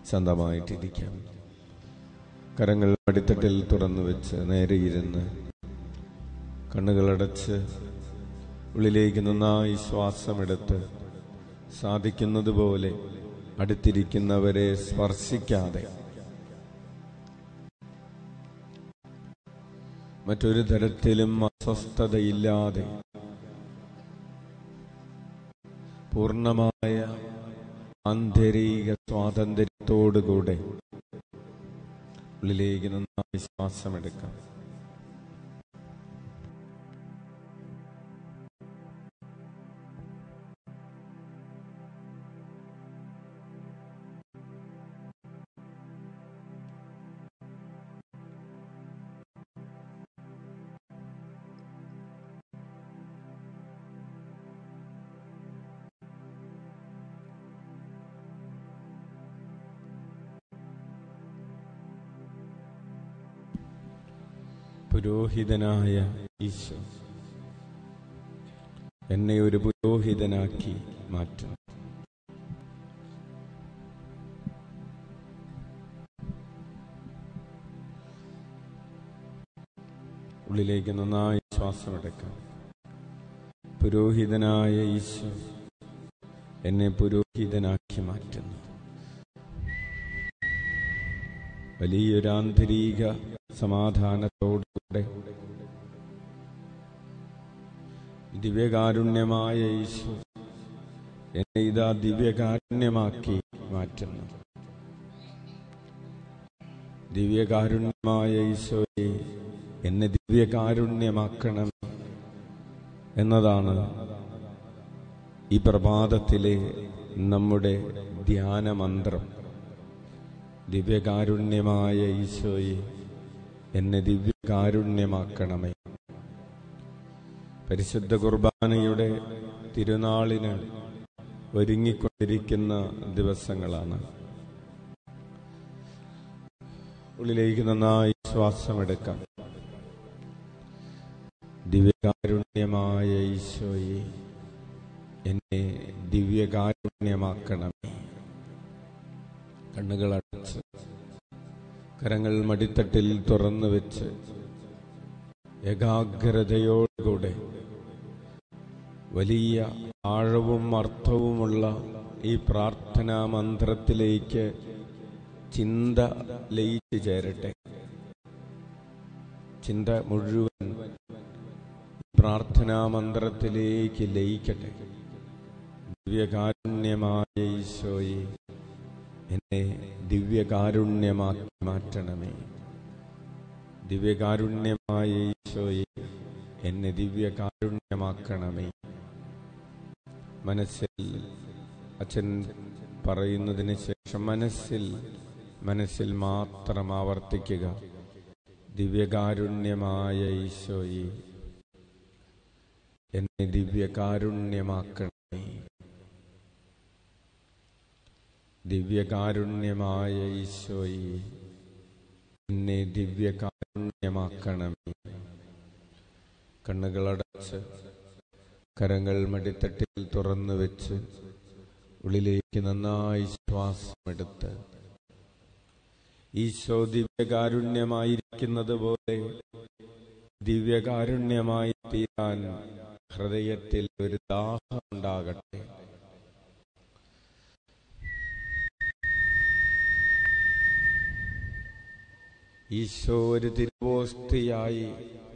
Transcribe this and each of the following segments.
ശാന്തമായിട്ടിരിക്കാം കരങ്ങൾ അടിത്തട്ടിൽ തുറന്നു വെച്ച് നേരെ ഇരുന്ന് കണ്ണുകളടച്ച് ഉള്ളിലേക്ക് നന്നായി ശ്വാസമെടുത്ത് സാധിക്കുന്നത് പോലെ അടുത്തിരിക്കുന്നവരെ സ്പർശിക്കാതെ മറ്റൊരു തരത്തിലും അസ്വസ്ഥതയില്ലാതെ പൂർണ്ണമായ ആന്തരിക സ്വാതന്ത്ര്യത്തോടുകൂടെ ഉള്ളിലേക്ക് നന്നായി ശ്വാസമെടുക്കാം പുരോഹിതനായ ഈശോ എന്നെ ഒരു പുരോഹിതനാക്കി മാറ്റും ഉള്ളിലേക്ക് നന്നായി ശ്വാസമെടുക്കാം പുരോഹിതനായ ഈശോ എന്നെ പുരോഹിതനാക്കി മാറ്റുന്നു വലിയൊരു ആന്തരിക സമാധാനത്തോടുകൂടെ ദിവ്യകാരുണ്യമായ ഈശോ എന്നെ ഇതാ ദിവ്യകാരുണ്യമാക്കി മാറ്റുന്നു ദിവ്യകാരുണ്യമായ ഈശോയെ എന്നെ ദിവ്യകാരുണ്യമാക്കണം എന്നതാണ് ഈ പ്രഭാതത്തിലെ നമ്മുടെ ധ്യാനമന്ത്രം ദിവ്യകാരുണ്യമായ ഈശോയെ എന്നെ ദിവ്യകാരുണ്യമാക്കണമേ പരിശുദ്ധ കുർബാനയുടെ തിരുനാളിന് ഒരുങ്ങിക്കൊണ്ടിരിക്കുന്ന ദിവസങ്ങളാണ് ഉള്ളിലേക്ക് നന്നായി ശ്വാസമെടുക്കാം ദിവ്യകാരുണ്യമായ ഈശോയെ എന്നെ ദിവ്യകാരുണ്യമാക്കണമേ കണ്ണുകൾ അടച്ച് കരങ്ങൾ മടിത്തട്ടിൽ തുറന്നു വെച്ച് ഏകാഗ്രതയോടുകൂടെ വലിയ ആഴവും അർത്ഥവുമുള്ള ഈ പ്രാർത്ഥനാ മന്ത്രത്തിലേക്ക് ചിന്ത ലയിച്ചു ചേരട്ടെ ചിന്ത മുഴുവൻ പ്രാർത്ഥനാ മന്ത്രത്തിലേക്ക് ലയിക്കട്ടെ ദിവ്യകാരുണ്യമായ ഈശോയെ എന്നെ ദിവ്യകാരുണ്യമാക്കി മാറ്റണമേ ദിവ്യകാരുണ്യമായ ഈശോയെ എന്നെ ദിവ്യകാരുണ്യമാക്കണമേ മനസ്സിൽ അച്ഛൻ പറയുന്നതിന് ശേഷം മനസ്സിൽ മനസ്സിൽ മാത്രം ആവർത്തിക്കുക ദിവ്യകാരുണ്യമായ ഈശോയെ എന്നെ ദിവ്യകാരുണ്യമാക്കണമേ ദിവ്യകാരുണ്യമായ ഈശോയെ എന്നെ ദിവ്യകാരുണ്യമാക്കണമേ കണ്ണുകളടച്ച് കരങ്ങൾ മടിത്തട്ടിൽ തുറന്നു വെച്ച് ഉള്ളിലേക്ക് നന്നായി ശ്വാസമെടുത്ത് ഈശോ ദിവ്യകാരുണ്യമായിരിക്കുന്നത് പോലെ ദിവ്യകാരുണ്യമായി തീരാൻ ഹൃദയത്തിൽ ഒരു ദാഹം ഉണ്ടാകട്ടെ ഈശോ ഒരു തിരുവോസ്തിയായി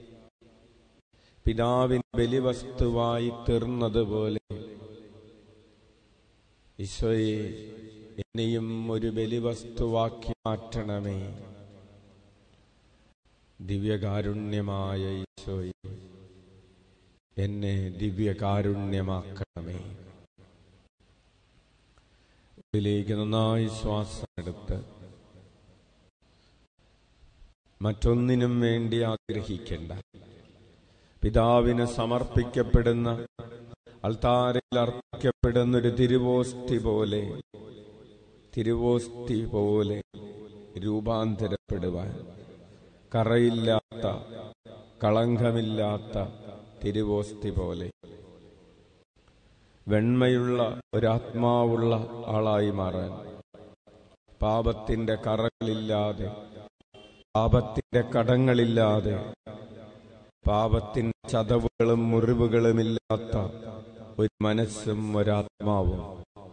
പിതാവിൻ ബലിവസ്തുവായി തീർന്നതുപോലെ ഈശോയെ എന്നെയും ഒരു ബലിവസ്തുവാക്കി മാറ്റണമേ ദിവ്യകാരുണ്യമായ ഈശോയെ എന്നെ ദിവ്യകാരുണ്യമാക്കണമേ ഉള്ളിലേക്ക് നന്നായി ശ്വാസമെടുത്ത് മറ്റൊന്നിനും വേണ്ടി ആഗ്രഹിക്കേണ്ട പിതാവിന് സമർപ്പിക്കപ്പെടുന്ന അൾത്താരയിൽ അർപ്പിക്കപ്പെടുന്ന ഒരു തിരുവോസ്തി പോലെ തിരുവോസ്തി പോലെ രൂപാന്തരപ്പെടുവാൻ കറയില്ലാത്ത കളങ്കമില്ലാത്ത തിരുവോസ്തി പോലെ വെണ്മയുള്ള ഒരാത്മാവുള്ള ആളായി മാറാൻ പാപത്തിന്റെ കറകളില്ലാതെ പാപത്തിന്റെ കടങ്ങളില്ലാതെ പാപത്തിന്റെ ചതവുകളും മുറിവുകളുമില്ലാത്ത ഒരു മനസ്സും ഒരാത്മാവും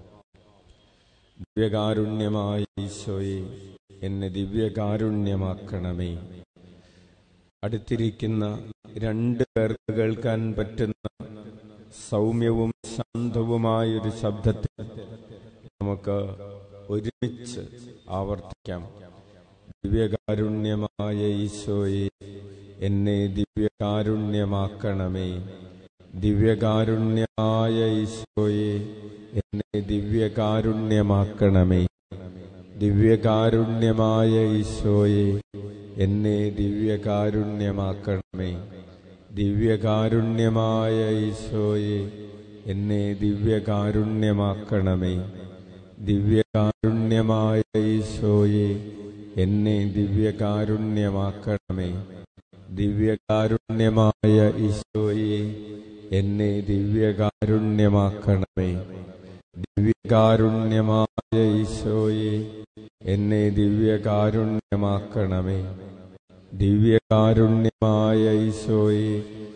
ദിവ്യകാരുണ്യമായ ഈശോയെ എന്നെ ദിവ്യകാരുണ്യമാക്കണമേ അടുത്തിരിക്കുന്ന രണ്ട് പേർക്ക് കേൾക്കാൻ പറ്റുന്ന സൗമ്യവും ശാന്തവുമായൊരു ശബ്ദത്തിൽ നമുക്ക് ഒരുമിച്ച് ആവർത്തിക്കാം ദിവ്യകാരുണ്യമായ ഈശോയെ എന്നെ ദിവ്യകാരുണ്യമാക്കണമേ ദിവ്യകാരുണ്യമായ ഈശോയെ എന്നെ ദിവ്യകാരുണ്യമാക്കണമേ ദിവ്യകാരുണ്യമായ ഈശോയെ എന്നെ ദിവ്യകാരുണ്യമാക്കണമേ ദിവ്യകാരുണ്യമായ ഈശോയെ എന്നെ ദിവ്യകാരുണ്യമാക്കണമേ ദിവ്യകാരുണ്യമായ ഈശോയെ എന്നെ ദിവ്യകാരുണ്യമാക്കണമേ ദിവ്യകാരുണ്യമായ ഈശോയെ എന്നെ ദിവ്യകാരുണ്യമാക്കണമേ ദിവ്യകാരുണ്യമായ ഈശോയെ എന്നെ ദിവ്യകാരുണ്യമാക്കണമേ ദിവ്യകാരുണ്യമായ ഈശോയെ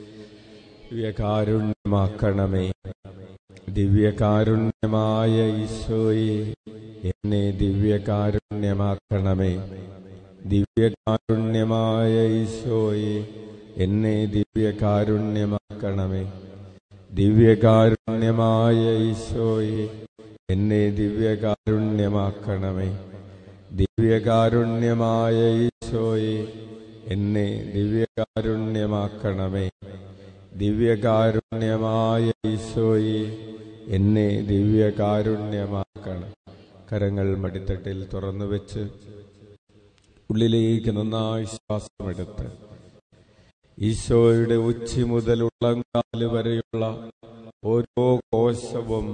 ദിവ്യകാരുണ്യമാക്കണമേ ദിവ്യകാരുണ്യമായ ഈശോയെ എന്നെ ദിവ്യകാരുണ്യമാക്കണമേ ദിവ്യകാരുണ്യമായ ഈശോയെ എന്നെ ദിവ്യകാരുണ്യമാക്കണമേ ദിവ്യകാരുണ്യമായ ഈശോയെ എന്നെ ദിവ്യകാരുണ്യമാക്കണമേ ദിവ്യകാരുണ്യമായ ഈശോയെ എന്നെ ദിവ്യകാരുണ്യമാക്കണമേ ദിവ്യകാരുണ്യമായ ഈശോയെ എന്നെ ദിവ്യകാരുണ്യമാക്കണം കരങ്ങൾ മടിത്തട്ടിൽ തുറന്നു വെച്ച് ഉള്ളിലേക്ക് നന്നായി ശ്വാസമെടുത്ത് ഈശോയുടെ ഉച്ചി മുതൽ ഉള്ളങ്കാല് വരെയുള്ള ഓരോ കോശവും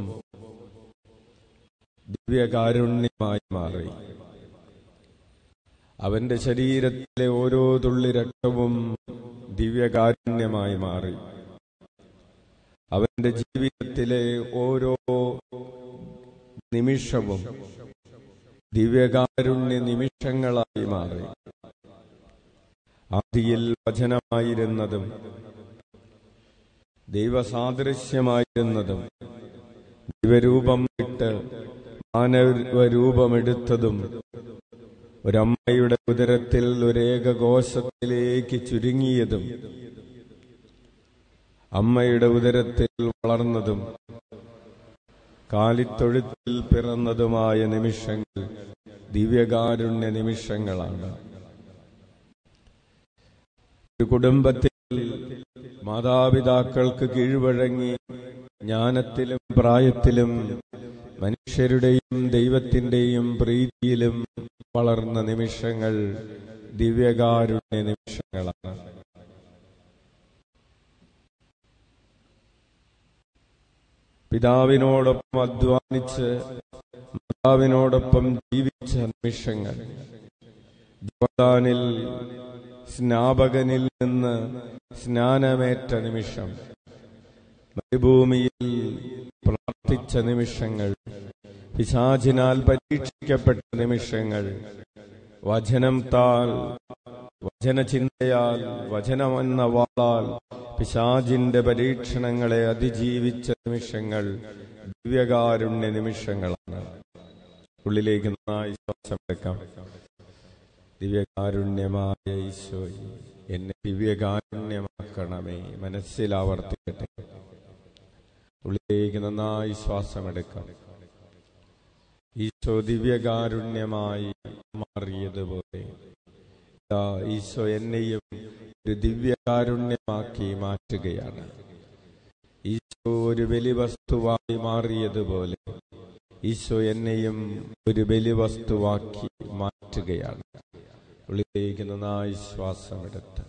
ദിവ്യകാരുണ്യമായി മാറി അവന്റെ ശരീരത്തിലെ ഓരോ തുള്ളി രക്തവും ദിവ്യകാരുണ്യമായി മാറി അവന്റെ ജീവിതത്തിലെ ഓരോ നിമിഷവും ദിവ്യകാരുണ്യ നിമിഷങ്ങളായി മാറി ആദിയിൽ വചനമായിരുന്നതും ദൈവസാദൃശ്യമായിരുന്നതും ദൈവരൂപം വിട്ട് മാനവരൂപമെടുത്തതും ഒരമ്മയുടെ ഉദരത്തിൽ ഒരേകകോശത്തിലേക്ക് ചുരുങ്ങിയതും അമ്മയുടെ ഉദരത്തിൽ വളർന്നതും കാലിത്തൊഴുത്തിൽ പിറന്നതുമായ നിമിഷങ്ങൾ ദിവ്യകാരുണ്യ നിമിഷങ്ങളാണ് ഒരു കുടുംബത്തിൽ മാതാപിതാക്കൾക്ക് കീഴ്വഴങ്ങി ജ്ഞാനത്തിലും പ്രായത്തിലും മനുഷ്യരുടെയും ദൈവത്തിന്റെയും പ്രീതിയിലും വളർന്ന നിമിഷങ്ങൾ ദിവ്യകാരുണ്യ നിമിഷങ്ങളാണ് പിതാവിനോടൊപ്പം അധ്വാനിച്ച് മാതാവിനോടൊപ്പം ജീവിച്ച നിമിഷങ്ങൾ ജോർദാനിൽ സ്നാപകനിൽ നിന്ന് സ്നാനമേറ്റ നിമിഷം മരുഭൂമിയിൽ പ്രാർത്ഥിച്ച നിമിഷങ്ങൾ പിശാചിനാൽ പരീക്ഷിക്കപ്പെട്ട നിമിഷങ്ങൾ വചനം താൽ വചനചിന്തയാൽ വചനമെന്ന വാളാൽ പിശാചിന്റെ പരീക്ഷണങ്ങളെ അതിജീവിച്ച നിമിഷങ്ങൾ ദിവ്യകാരുണ്യ നിമിഷങ്ങളാണ് ഉള്ളിലേക്ക് നന്നായി ശ്വാസമെടുക്കാം ദിവ്യകാരുണ്യമായ ഈശോയെ എന്നെ ദിവ്യകാരുണ്യമാക്കണമേ മനസ്സിൽ ആവർത്തിക്കട്ടെ ഉള്ളിലേക്ക് നന്നായി ശ്വാസമെടുക്കാം ഈശോ ദിവ്യകാരുണ്യമായി മാറിയതുപോലെ ഇതാ ഈശോ എന്നെയും ഒരു ദിവ്യകാരുണ്യമാക്കി മാറ്റുകയാണ് ഈശോ ഒരു ബലിവസ്തുവായി മാറിയതുപോലെ ഈശോ എന്നെയും ഒരു ബലിവസ്തുവാക്കി മാറ്റുകയാണ് ഉള്ളിലേക്ക് നന്നായി ശ്വാസമെടുത്ത്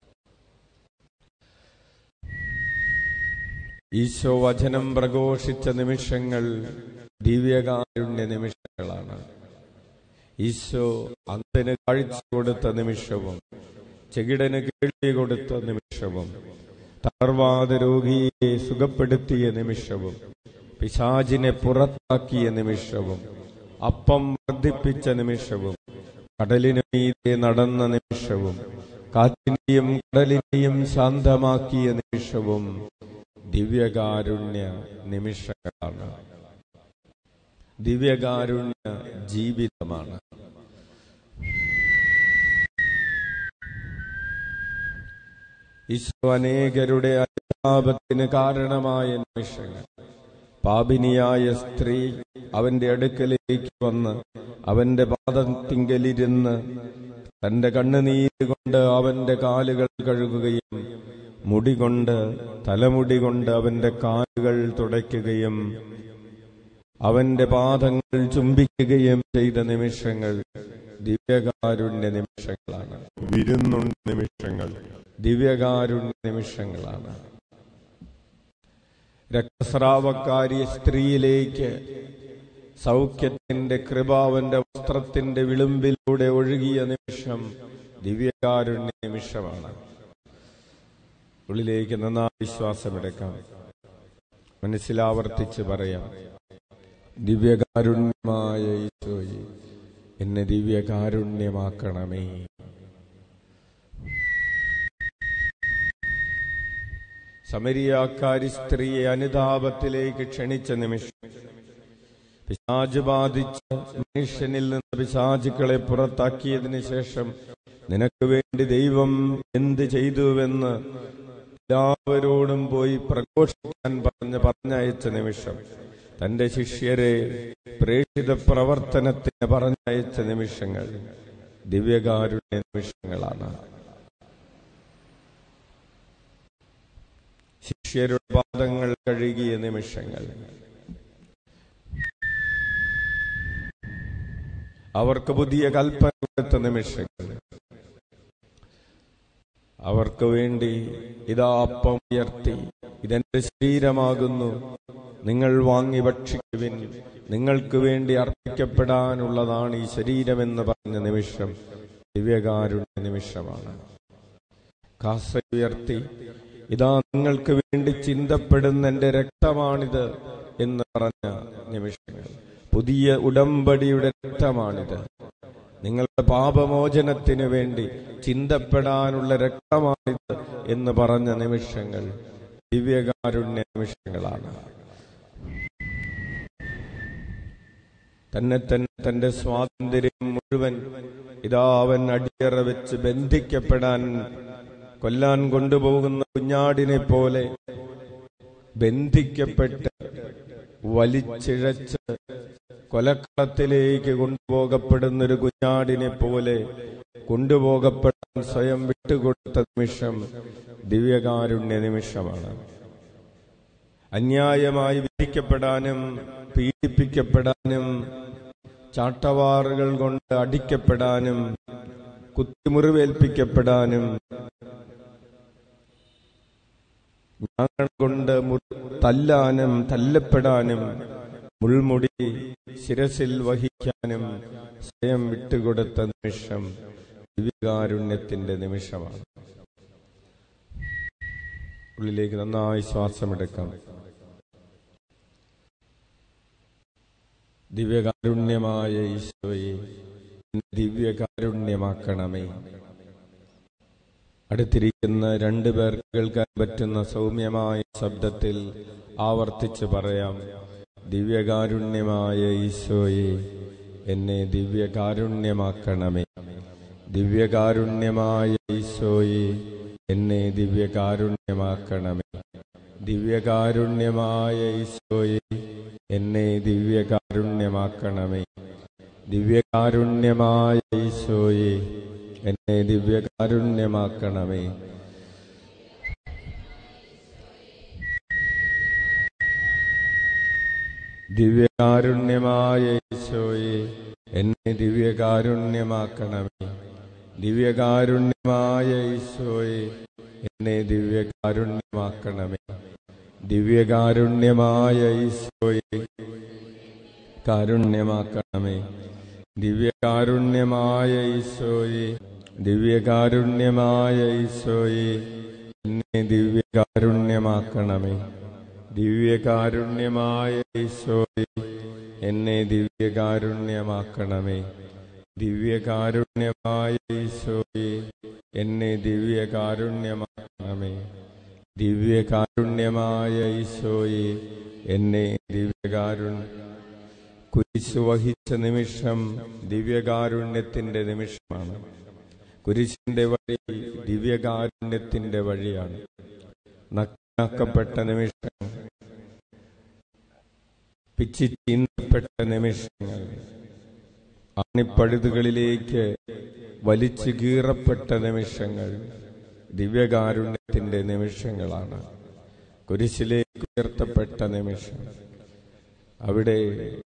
ഈശോ വചനം പ്രഘോഷിച്ച നിമിഷങ്ങൾ ദിവ്യകാരുണ്യ നിമിഷങ്ങളാണ് ഈശോ അന്തന് കാഴ്ച കൊടുത്ത നിമിഷവും ചെകിടന് കേൾവി കൊടുത്ത നിമിഷവും തളർവാദ രോഗിയെ സുഖപ്പെടുത്തിയ നിമിഷവും പിശാചിനെ പുറത്താക്കിയ നിമിഷവും അപ്പം വർദ്ധിപ്പിച്ച നിമിഷവും കടലിനു മീതെ നടന്ന നിമിഷവും കാറ്റിനെയും കടലിനെയും ശാന്തമാക്കിയ നിമിഷവും ദിവ്യകാരുണ്യ നിമിഷങ്ങളാണ് ദിവ്യകാരുണ്യ ജീവിതമാണ് ഈശോ അനേകരുടെ അനുതാപത്തിന് കാരണമായ നിമിഷങ്ങൾ പാപിനിയായ സ്ത്രീ അവന്റെ അടുക്കലേക്ക് വന്ന് അവന്റെ പാദത്തിങ്കലിരുന്ന് തന്റെ കണ്ണുനീര് കൊണ്ട് അവന്റെ കാലുകൾ കഴുകുകയും മുടി കൊണ്ട് തലമുടി കൊണ്ട് അവന്റെ കാലുകൾ തുടയ്ക്കുകയും അവന്റെ പാദങ്ങൾ ചുംബിക്കുകയും ചെയ്ത നിമിഷങ്ങൾ ദിവ്യകാരുണ്യ നിമിഷങ്ങളാണ് വിരുന്നുണ്ട് നിമിഷങ്ങൾ ദിവ്യകാരുണ്യ നിമിഷങ്ങളാണ് രക്തസ്രാവക്കാരി സ്ത്രീയിലേക്ക് സൗഖ്യത്തിന്റെ കൃപാവന്റെ വസ്ത്രത്തിന്റെ വിളുമ്പിലൂടെ ഒഴുകിയ നിമിഷം ദിവ്യകാരുണ്യ നിമിഷമാണ് ഉള്ളിലേക്ക് നന്നായി വിശ്വാസമെടുക്കാം മനസ്സിലാവർത്തിച്ച് പറയാം ദിവ്യകാരുണ്യമായ ഈശോയെ എന്നെ ദിവ്യകാരുണ്യമാക്കണമേ സമരിയാക്കാരി സ്ത്രീയെ അനുതാപത്തിലേക്ക് ക്ഷണിച്ച നിമിഷം പിശാജ് ബാധിച്ച മനുഷ്യനിൽ നിന്ന് പിശാചുക്കളെ പുറത്താക്കിയതിനു ശേഷം നിനക്ക് വേണ്ടി ദൈവം എന്ത് ചെയ്തുവെന്ന് എല്ലാവരോടും പോയി പ്രഘോഷിക്കാൻ പറഞ്ഞ് പറഞ്ഞയച്ച നിമിഷം തന്റെ ശിഷ്യരെ പ്രേക്ഷിത പ്രവർത്തനത്തിന് പറഞ്ഞയച്ച നിമിഷങ്ങൾ ദിവ്യകാരുണ്യ നിമിഷങ്ങളാണ് ശിഷ്യരുടെ പാദങ്ങൾ കഴുകിയ നിമിഷങ്ങൾ അവർക്ക് പുതിയ കൽപ്പന കൊടുത്ത നിമിഷങ്ങൾ അവർക്ക് വേണ്ടി ഇതാ അപ്പം ഉയർത്തി ഇതെന്റെ ശരീരമാകുന്നു നിങ്ങൾ വാങ്ങി ഭക്ഷിക്കുവിൻ നിങ്ങൾക്ക് വേണ്ടി അർപ്പിക്കപ്പെടാനുള്ളതാണ് ഈ ശരീരമെന്ന് പറഞ്ഞ നിമിഷം ദിവ്യകാരുണ്യ നിമിഷമാണ് കാസ ഉയർത്തി ഇതാ നിങ്ങൾക്ക് വേണ്ടി ചിന്തപ്പെടുന്ന എന്റെ രക്തമാണിത് എന്ന് പറഞ്ഞ നിമിഷങ്ങൾ പുതിയ ഉടമ്പടിയുടെ രക്തമാണിത് നിങ്ങളുടെ പാപമോചനത്തിനു വേണ്ടി ചിന്തപ്പെടാനുള്ള രക്തമാണിത് എന്ന് പറഞ്ഞ നിമിഷങ്ങൾ ദിവ്യകാരുണ്യ നിമിഷങ്ങളാണ് തന്നെ തന്നെ തന്റെ സ്വാതന്ത്ര്യം മുഴുവൻ ഇതാ അവൻ അടിയറ വെച്ച് ബന്ധിക്കപ്പെടാൻ കൊല്ലാൻ കൊണ്ടുപോകുന്ന കുഞ്ഞാടിനെ പോലെ ബന്ധിക്കപ്പെട്ട് വലിച്ചിഴച്ച് കൊലക്കളത്തിലേക്ക് കൊണ്ടുപോകപ്പെടുന്ന ഒരു കുഞ്ഞാടിനെ പോലെ കൊണ്ടുപോകപ്പെടാൻ സ്വയം വിട്ടുകൊടുത്ത നിമിഷം ദിവ്യകാരുണ്യ നിമിഷമാണ് അന്യായമായി വിധിക്കപ്പെടാനും പീഡിപ്പിക്കപ്പെടാനും ചാട്ടവാറുകൾ കൊണ്ട് അടിക്കപ്പെടാനും കുത്തിമുറിവേൽപ്പിക്കപ്പെടാനും ഞാങ്ങൾ കൊണ്ട് തല്ലാനും തല്ലപ്പെടാനും മുൾമുടി ശിരസിൽ വഹിക്കാനും സ്വയം വിട്ടുകൊടുത്ത നിമിഷം ദിവ്യകാരുണ്യത്തിന്റെ നിമിഷമാണ് ഉള്ളിലേക്ക് നന്നായി ശ്വാസമെടുക്കാം ദിവ്യകാരുണ്യമായ ഈശോയെ ദിവ്യകാരുണ്യമാക്കണമേ അടുത്തിരിക്കുന്ന രണ്ടു പേർ കേൾക്കാൻ പറ്റുന്ന സൗമ്യമായ ശബ്ദത്തിൽ ആവർത്തിച്ച് പറയാം ദിവ്യകാരുണ്യമായ ഈശോയെ എന്നെ ദിവ്യകാരുണ്യമാക്കണമേ ദിവ്യകാരുണ്യമായ ഈശോയെ എന്നെ ദിവ്യകാരുണ്യമാക്കണമേ ദിവ്യകാരുണ്യമായ ഈശോയെ എന്നെ ദിവ്യകാരുണ്യമാക്കണമേ ദിവ്യകാരുണ്യമായ ഈശോയെ എന്നെ ദിവ്യകാരുണ്യമാക്കണമേ ദിവ്യകാരുണ്യമായ ഈശോയെ എന്നെ ദിവ്യകാരുണ്യമാക്കണമേ ദിവ്യകാരുണ്യമായ ഈശോയെ എന്നെ ദിവ്യകാരുണ്യമാക്കണമേ ദിവ്യകാരുണ്യമായ ഈശോയെ കാരുണ്യമാക്കണമേ ദിവ്യകാരുണ്യമായ ഈശോയെ ദിവ്യകാരുണ്യമായ ഈശോയെ എന്നെ ദിവ്യകാരുണ്യമാക്കണമേ ദിവ്യകാരുണ്യമായ ഈശോയെ എന്നെ ദിവ്യകാരുണ്യമാക്കണമേ ദിവ്യകാരുണ്യമായ ഈശോയെ എന്നെ ദിവ്യകാരുണ്യമാക്കണമേ ദിവ്യകാരുണ്യമായ ഈശോയെ എന്നെ ദിവ്യകാരുണ്യ കുരിശു വഹിച്ച നിമിഷം ദിവ്യകാരുണ്യത്തിന്റെ നിമിഷമാണ് കുരിശിന്റെ വഴി ദിവ്യകാരുണ്യത്തിന്റെ വഴിയാണ് നക്കാക്കപ്പെട്ട നിമിഷം പിച്ചി ചീന്തപ്പെട്ട നിമിഷങ്ങൾ ആണിപ്പഴുതുകളിലേക്ക് വലിച്ചു കീറപ്പെട്ട നിമിഷങ്ങൾ ദിവ്യകാരുണ്യത്തിന്റെ നിമിഷങ്ങളാണ് കുരിശിലേക്ക് ഉയർത്തപ്പെട്ട നിമിഷം അവിടെ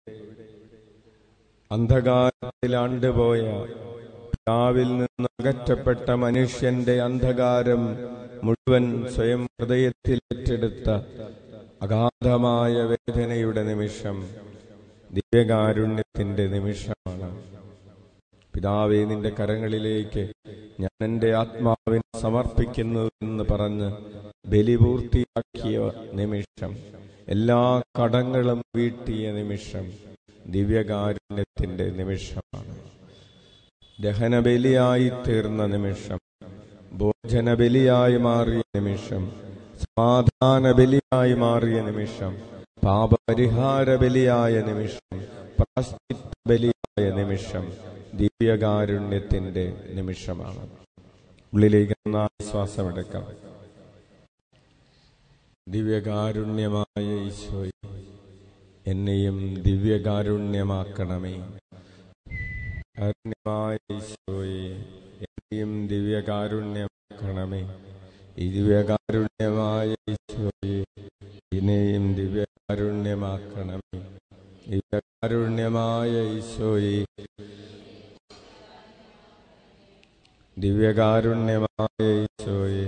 അന്ധകാരത്തിലാണ്ടുപോയ പിതാവിൽ നിന്ന് അകറ്റപ്പെട്ട മനുഷ്യന്റെ അന്ധകാരം മുഴുവൻ സ്വയം ഹൃദയത്തിൽ ഏറ്റെടുത്ത അഗാധമായ വേദനയുടെ നിമിഷം ദിവ്യകാരുണ്യത്തിന്റെ നിമിഷമാണ് പിതാവെ നിന്റെ കരങ്ങളിലേക്ക് ഞാൻ എന്റെ ആത്മാവിനെ സമർപ്പിക്കുന്നു എന്ന് പറഞ്ഞ് ബലി പൂർത്തിയാക്കിയ നിമിഷം എല്ലാ കടങ്ങളും വീട്ടിയ നിമിഷം ദിവ്യകാരുണ്യത്തിന്റെ നിമിഷമാണ് ദഹനബലിയായി തീർന്ന നിമിഷം ഭോജനബലിയായി മാറിയ നിമിഷം സമാധാന ബലിയായി മാറിയ നിമിഷം പാപപരിഹാര ബലിയായ നിമിഷം പ്രാശ്ചിത്ത ബലിയായ നിമിഷം ദിവ്യകാരുണ്യത്തിന്റെ നിമിഷമാണ് ഉള്ളിലേക്ക് ശ്വാസമെടുക്കാം ദിവ്യകാരുണ്യമായ ഈശോയെ എന്നെയും ദിവ്യകാരുണ്യമാക്കണമേ കാരുണ്യമായ ഈശോയെ എന്നെയും ദിവ്യകാരുണ്യമാക്കണമേ ഈ ദിവ്യകാരുണ്യമായ ഈശോയെ എന്നെയും ദിവ്യകാരുണ്യമാക്കണമേ ദിവ്യകാരുണ്യമായ ഈശോയെ ദിവ്യകാരുണ്യമായ ഈശോയെ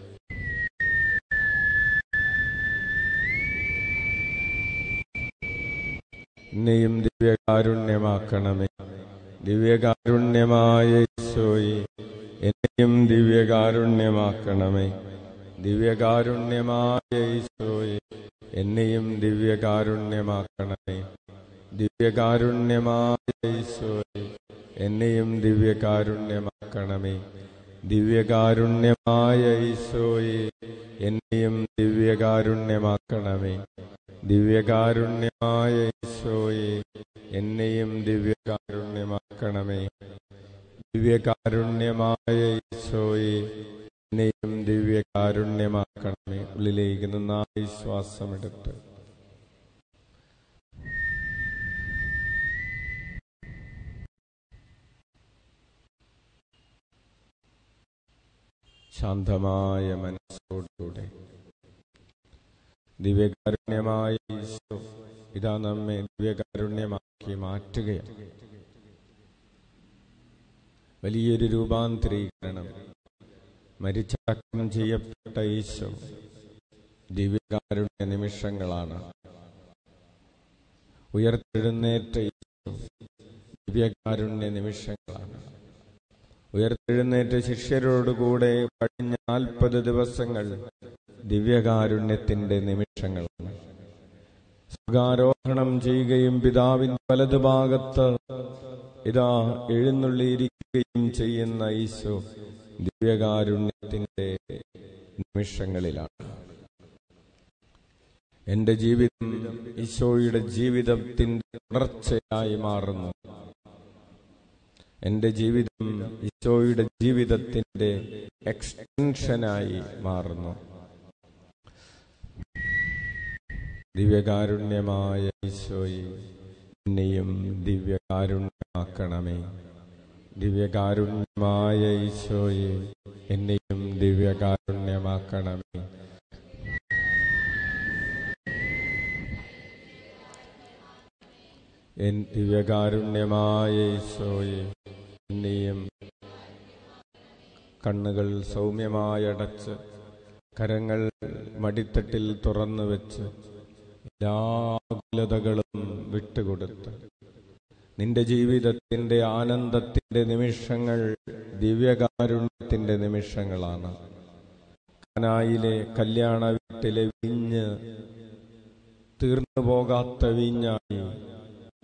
എന്നെയും ദിവ്യകാരുണ്യമാക്കണമേ ദിവ്യകാരുണ്യമായ ഈശോയെ എന്നെയും ദിവ്യകാരുണ്യമാക്കണമേ ദിവ്യകാരുണ്യമായ ഈശോയെ എന്നെയും ദിവ്യകാരുണ്യമാക്കണമേ ദിവ്യകാരുണ്യമായ ഈശോയെ എന്നെയും ദിവ്യകാരുണ്യമാക്കണമേ ദിവ്യകാരുണ്യമായ ഈശോയെ എന്നെയും ദിവ്യകാരുണ്യമാക്കണമേ ദിവ്യകാരുണ്യമായ ഈശോയെ എന്നെയും ദിവ്യകാരുണ്യമാക്കണമേ ദിവ്യകാരുണ്യമായ ഈശോയെ എന്നെയും ദിവ്യകാരുണ്യമാക്കണമേ ഉള്ളിലേക്ക് നന്നായി ശ്വാസമെടുത്ത് ശാന്തമായ മനസ്സോടുകൂടെ ദിവ്യകാരുണ്യമായ ഈശോ ഇതാ നമ്മെ ദിവ്യകാരുണ്യമാക്കി മാറ്റുകയാണ് വലിയൊരു രൂപാന്തരീകരണം മരിച്ചടക്കം ചെയ്യപ്പെട്ട ഈശോ ദിവ്യകാരുണ്യ നിമിഷങ്ങളാണ് ഉയർത്തെഴുന്നേറ്റ ഈശോ ദിവ്യകാരുണ്യ നിമിഷങ്ങളാണ് ഉയർത്തെഴുന്നേറ്റ ശിഷ്യരോടുകൂടെ കഴിഞ്ഞ നാൽപ്പത് ദിവസങ്ങൾ ദിവ്യകാരുണ്യത്തിന്റെ നിമിഷങ്ങളാണ് സ്വർഗാരോഹണം ചെയ്യുകയും പിതാവിന്റെ വലതുഭാഗത്ത് ഇതാ എഴുന്നള്ളിയിരിക്കുകയും ചെയ്യുന്ന ഈശോ ദിവ്യകാരുണ്യത്തിന്റെ നിമിഷങ്ങളിലാണ് എന്റെ ജീവിതം ഈശോയുടെ ജീവിതത്തിന്റെ തുടർച്ചയായി മാറുന്നു എന്റെ ജീവിതം ഈശോയുടെ ജീവിതത്തിന്റെ എക്സ്റ്റൻഷനായി മാറുന്നു ദിവ്യകാരുണ്യമായ ഈശോയെ എന്നെയും ദിവ്യകാരുണ്യമാക്കണമേ ദിവ്യകാരുണ്യമായ ഈശോയെ എന്നെയും ദിവ്യകാരുണ്യമാക്കണമേ എൻ ദിവ്യകാരുണ്യമായ ഈശോയെ എന്നെയും കണ്ണുകൾ സൗമ്യമായി അടച്ച് കരങ്ങൾ മടിത്തട്ടിൽ തുറന്നു വെച്ച് എല്ലാ കുലതകളും വിട്ടുകൊടുത്ത് നിന്റെ ജീവിതത്തിന്റെ ആനന്ദത്തിന്റെ നിമിഷങ്ങൾ ദിവ്യകാരുണ്യത്തിന്റെ നിമിഷങ്ങളാണ് കാനായിലെ കല്യാണ വീട്ടിലെ വിഞ്ഞ് തീർന്നു പോകാത്ത വീഞ്ഞായി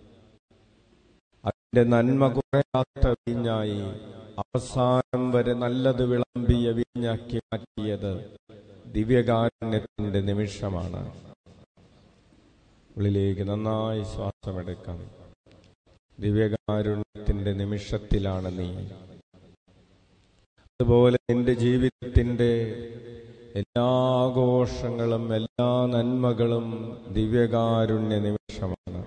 നിന്റെ നന്മ കുറയാത്ത വീഞ്ഞായി അവസാനം വരെ നല്ലത് വിളമ്പിയ വീഞ്ഞാക്കി മാറ്റിയത് ദിവ്യകാരുണ്യത്തിന്റെ നിമിഷമാണ് ഉള്ളിലേക്ക് നന്നായി ശ്വാസമെടുക്കാം ദിവ്യകാരുണ്യത്തിന്റെ നിമിഷത്തിലാണ് നീ അതുപോലെ നിന്റെ ജീവിതത്തിന്റെ എല്ലാ ആഘോഷങ്ങളും എല്ലാ നന്മകളും ദിവ്യകാരുണ്യ നിമിഷമാണ്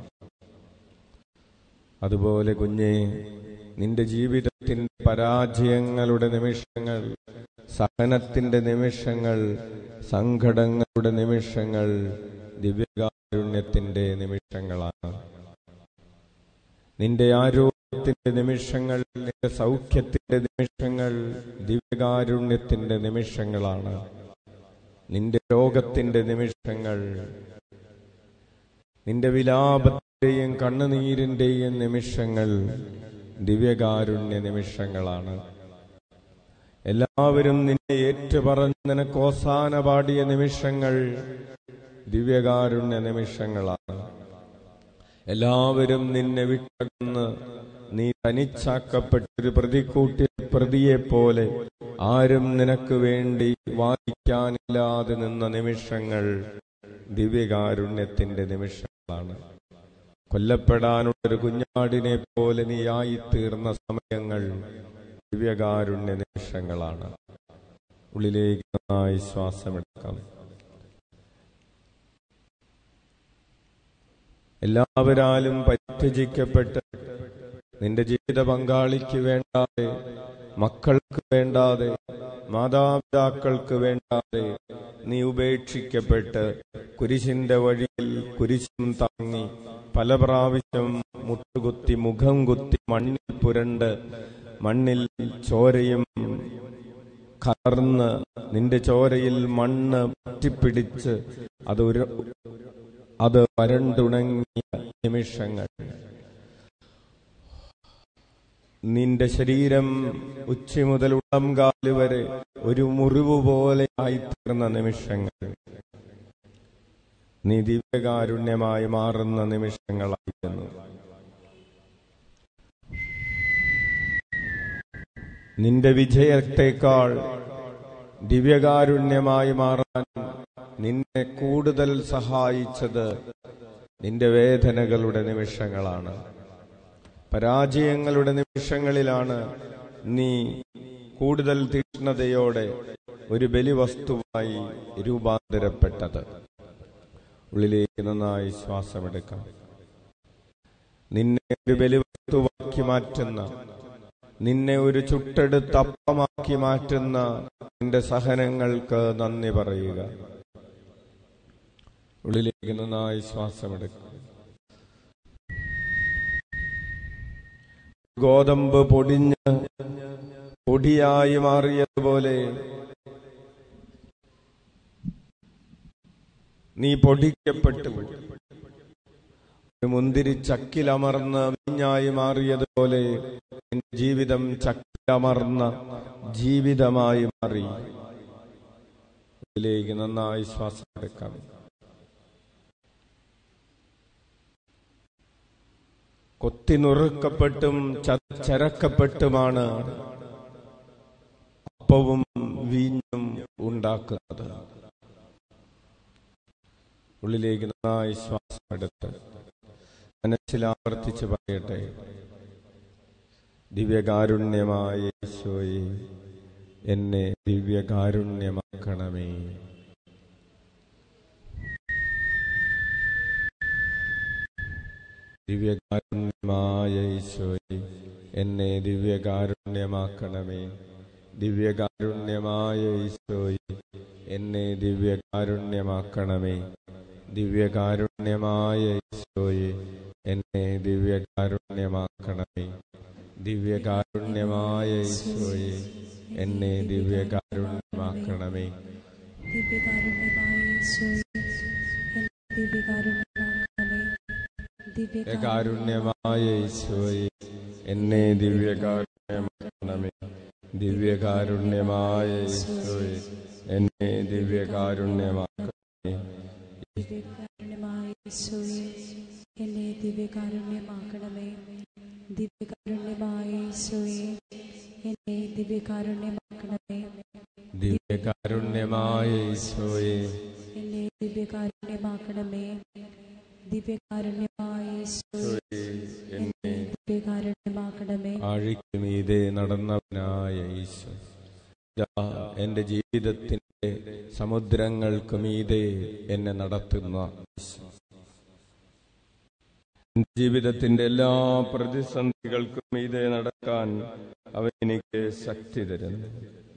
അതുപോലെ കുഞ്ഞെ നിന്റെ ജീവിതത്തിന്റെ പരാജയങ്ങളുടെ നിമിഷങ്ങൾ സഹനത്തിന്റെ നിമിഷങ്ങൾ സങ്കടങ്ങളുടെ നിമിഷങ്ങൾ ദിവ്യകാരുണ്യത്തിന്റെ നിമിഷങ്ങളാണ് നിന്റെ ആരോഗ്യത്തിന്റെ നിമിഷങ്ങൾ നിന്റെ സൗഖ്യത്തിന്റെ നിമിഷങ്ങൾ ദിവ്യകാരുണ്യത്തിന്റെ നിമിഷങ്ങളാണ് നിന്റെ രോഗത്തിന്റെ നിമിഷങ്ങൾ നിന്റെ വിലാപത്തിന്റെയും കണ്ണുനീരിന്റെയും നിമിഷങ്ങൾ ദിവ്യകാരുണ്യ നിമിഷങ്ങളാണ് എല്ലാവരും നിന്നെ ഏറ്റുപറഞ്ഞ് നിനക്ക് ഓസാന പാടിയ നിമിഷങ്ങൾ ദിവ്യകാരുണ്യ നിമിഷങ്ങളാണ് എല്ലാവരും നിന്നെ വിട്ടകന്ന് നീ തനിച്ചാക്കപ്പെട്ടൊരു പ്രതിക്കൂട്ടിൽ പ്രതിയെ പോലെ ആരും നിനക്ക് വേണ്ടി വാദിക്കാനില്ലാതെ നിന്ന നിമിഷങ്ങൾ ദിവ്യകാരുണ്യത്തിന്റെ നിമിഷങ്ങളാണ് കൊല്ലപ്പെടാനുള്ളൊരു കുഞ്ഞാടിനെ പോലെ നീ ആയിത്തീർന്ന സമയങ്ങൾ ദിവ്യകാരുണ്യ നിമിഷങ്ങളാണ് ഉള്ളിലേക്ക് നന്നായി ശ്വാസമെടുക്കാം എല്ലാവരാലും പരിത്യജിക്കപ്പെട്ട് നിന്റെ ജീവിത പങ്കാളിക്ക് വേണ്ടാതെ മക്കൾക്ക് വേണ്ടാതെ മാതാപിതാക്കൾക്ക് വേണ്ടാതെ നീ ഉപേക്ഷിക്കപ്പെട്ട് കുരിശിന്റെ വഴിയിൽ കുരിശും താങ്ങി പല പ്രാവശ്യം മുട്ടുകുത്തി മുഖം കുത്തി മണ്ണിൽ പുരണ്ട് മണ്ണിൽ ചോരയും കലർന്ന് നിന്റെ ചോരയിൽ മണ്ണ് പറ്റിപ്പിടിച്ച് അത് ഒരു അത് വരണ്ടുണങ്ങിയ നിമിഷങ്ങൾ നിന്റെ ശരീരം ഉച്ച മുതൽ ഉളംകാല് വരെ ഒരു മുറിവ് പോലെ ആയിത്തീർന്ന നിമിഷങ്ങൾ നീ ദിവ്യകാരുണ്യമായി മാറുന്ന നിമിഷങ്ങളായിരുന്നു നിന്റെ വിജയത്തെക്കാൾ ദിവ്യകാരുണ്യമായി മാറാൻ നിന്നെ കൂടുതൽ സഹായിച്ചത് നിന്റെ വേദനകളുടെ നിമിഷങ്ങളാണ് പരാജയങ്ങളുടെ നിമിഷങ്ങളിലാണ് നീ കൂടുതൽ തീക്ഷ്ണതയോടെ ഒരു ബലിവസ്തുവായി രൂപാന്തരപ്പെട്ടത് ഉള്ളിലേക്ക് നന്നായി ശ്വാസമെടുക്കാം നിന്നെ ഒരു ബലിവസ്തുവാക്കി മാറ്റുന്ന നിന്നെ ഒരു ചുട്ടെടുത്ത് അപ്പമാക്കി മാറ്റുന്ന നിന്റെ സഹനങ്ങൾക്ക് നന്ദി പറയുക ഉള്ളിലേക്ക് നന്നായി ശ്വാസമെടുക്കുക ഗോതമ്പ് പൊടിഞ്ഞ് പൊടിയായി മാറിയതുപോലെ നീ പൊടിക്കപ്പെട്ടു ഒരു മുന്തിരി ചക്കിലമർന്ന് വീഞ്ഞായി മാറിയതുപോലെ നിന്റെ ജീവിതം ചക്കിലമർന്ന ജീവിതമായി മാറി ഇതിലേക്ക് നന്നായി ശ്വാസം എടുക്കാം കൊത്തിനുറുക്കപ്പെട്ടും ചരക്കപ്പെട്ടുമാണ് അപ്പവും വീഞ്ഞും ഉണ്ടാക്കുന്നത് ഉള്ളിലേക്ക് നന്നായി ശ്വാസം എടുത്ത് മനസ്സിൽ ആവർത്തിച്ച് പറയട്ടെ ദിവ്യകാരുണ്യമായ യേശോയെ എന്നെ ദിവ്യകാരുണ്യമാക്കണമേ ദിവ്യകാരുണ്യമായ ഈശോയെ എന്നെ ദിവ്യകാരുണ്യമാക്കണമേ ദിവ്യകാരുണ്യമായ ഈശോയെ എന്നെ ദിവ്യകാരുണ്യമാക്കണമേ ദിവ്യകാരുണ്യമായ ഈശോയെ എന്നെ ദിവ്യകാരുണ്യമാക്കണമേ ദിവ്യകാരുണ്യമായ ഈശോയെ എന്നെ ദിവ്യകാരുണ്യമാക്കണമേ ദിവ്യകാരുണ്യമായ യേശുവേ, എന്നെ ദിവ്യകാരുണ്യമാക്കണമേ. ദിവ്യകാരുണ്യമായ ഈശോയെ എന്നെ ദിവ്യകാരുണ്യമാക്കണമേ ദിവ്യകാരുണ്യമായ ഈശോയെ എന്നെ ദിവ്യകാരുണ്യമാക്കണമേ ദിവ്യകാരുണ്യമായ യേശുവേ, എന്നെ ദിവ്യകാരുണ്യമാക്കണമേ ദിവ്യകാരുണ്യമായ ഈശോയെ എന്നെ ദിവ്യകാരുണ്യമാക്കണമേ ദിവ്യകാരുണ്യമായ ഈശോയെ എന്നെ ദിവ്യകാരുണ്യമാക്കണമേ ദിവ്യകാരുണ്യമായ ഈശോയെ എന്നെ ദിവ്യകാരുണ്യമാക്കണമേ ആഴിക്കുമീതെ നടന്നവനായ ഈശോ ഇതാ എന്റെ ജീവിതത്തിന്റെ സമുദ്രങ്ങൾക്ക് മീതെ എന്നെ നടത്തുന്ന ഈശോ എന്റെ ജീവിതത്തിന്റെ എല്ലാ പ്രതിസന്ധികൾക്കും മീതെ നടക്കാൻ അവൻ എനിക്ക് ശക്തി തരുന്നു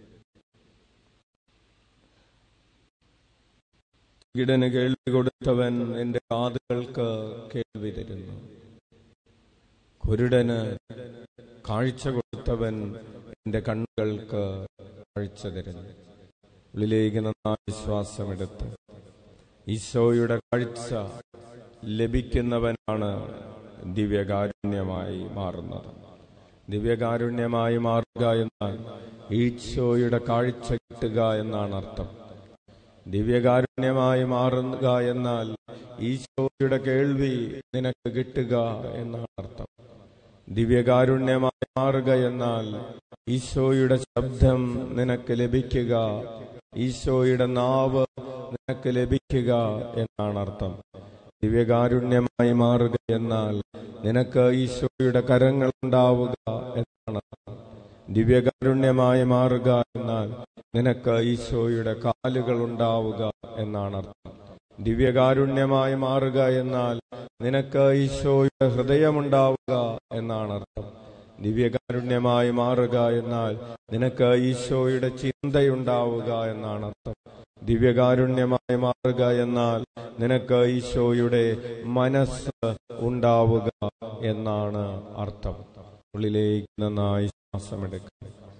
കിടന് കേൾവി കൊടുത്തവൻ എന്റെ കാതുകൾക്ക് കേൾവി തരുന്നു കുരുടന് കാഴ്ച കൊടുത്തവൻ എന്റെ കണ്ണുകൾക്ക് കാഴ്ച തരുന്നു ഉള്ളിലേക്ക് നന്നായി ശ്വാസമെടുത്ത് ഈശോയുടെ കാഴ്ച ലഭിക്കുന്നവനാണ് ദിവ്യകാരുണ്യമായി മാറുന്നത് ദിവ്യകാരുണ്യമായി മാറുക എന്നാൽ ഈശോയുടെ കാഴ്ച കിട്ടുക എന്നാണ് അർത്ഥം ദിവ്യകാരുണ്യമായി മാറുക എന്നാൽ ഈശോയുടെ കേൾവി നിനക്ക് കിട്ടുക എന്നാണ് അർത്ഥം ദിവ്യകാരുണ്യമായി മാറുക എന്നാൽ ഈശോയുടെ ശബ്ദം നിനക്ക് ലഭിക്കുക ഈശോയുടെ നാവ് നിനക്ക് ലഭിക്കുക എന്നാണ് അർത്ഥം ദിവ്യകാരുണ്യമായി മാറുക എന്നാൽ നിനക്ക് ഈശോയുടെ കരങ്ങൾ ഉണ്ടാവുക എന്നാണ് അർത്ഥം ദിവ്യകാരുണ്യമായി മാറുക എന്നാൽ നിനക്ക് ഈശോയുടെ കാലുകൾ ഉണ്ടാവുക എന്നാണ് അർത്ഥം ദിവ്യകാരുണ്യമായി മാറുക എന്നാൽ നിനക്ക് ഈശോയുടെ ഹൃദയമുണ്ടാവുക എന്നാണ് അർത്ഥം ദിവ്യകാരുണ്യമായി മാറുക എന്നാൽ നിനക്ക് ഈശോയുടെ ചിന്തയുണ്ടാവുക എന്നാണ് അർത്ഥം ദിവ്യകാരുണ്യമായി മാറുക എന്നാൽ നിനക്ക് ഈശോയുടെ മനസ്സ് ഉണ്ടാവുക എന്നാണ് അർത്ഥം ഉള്ളിലേക്ക് നന്നായി ശ്വാസമെടുക്കുക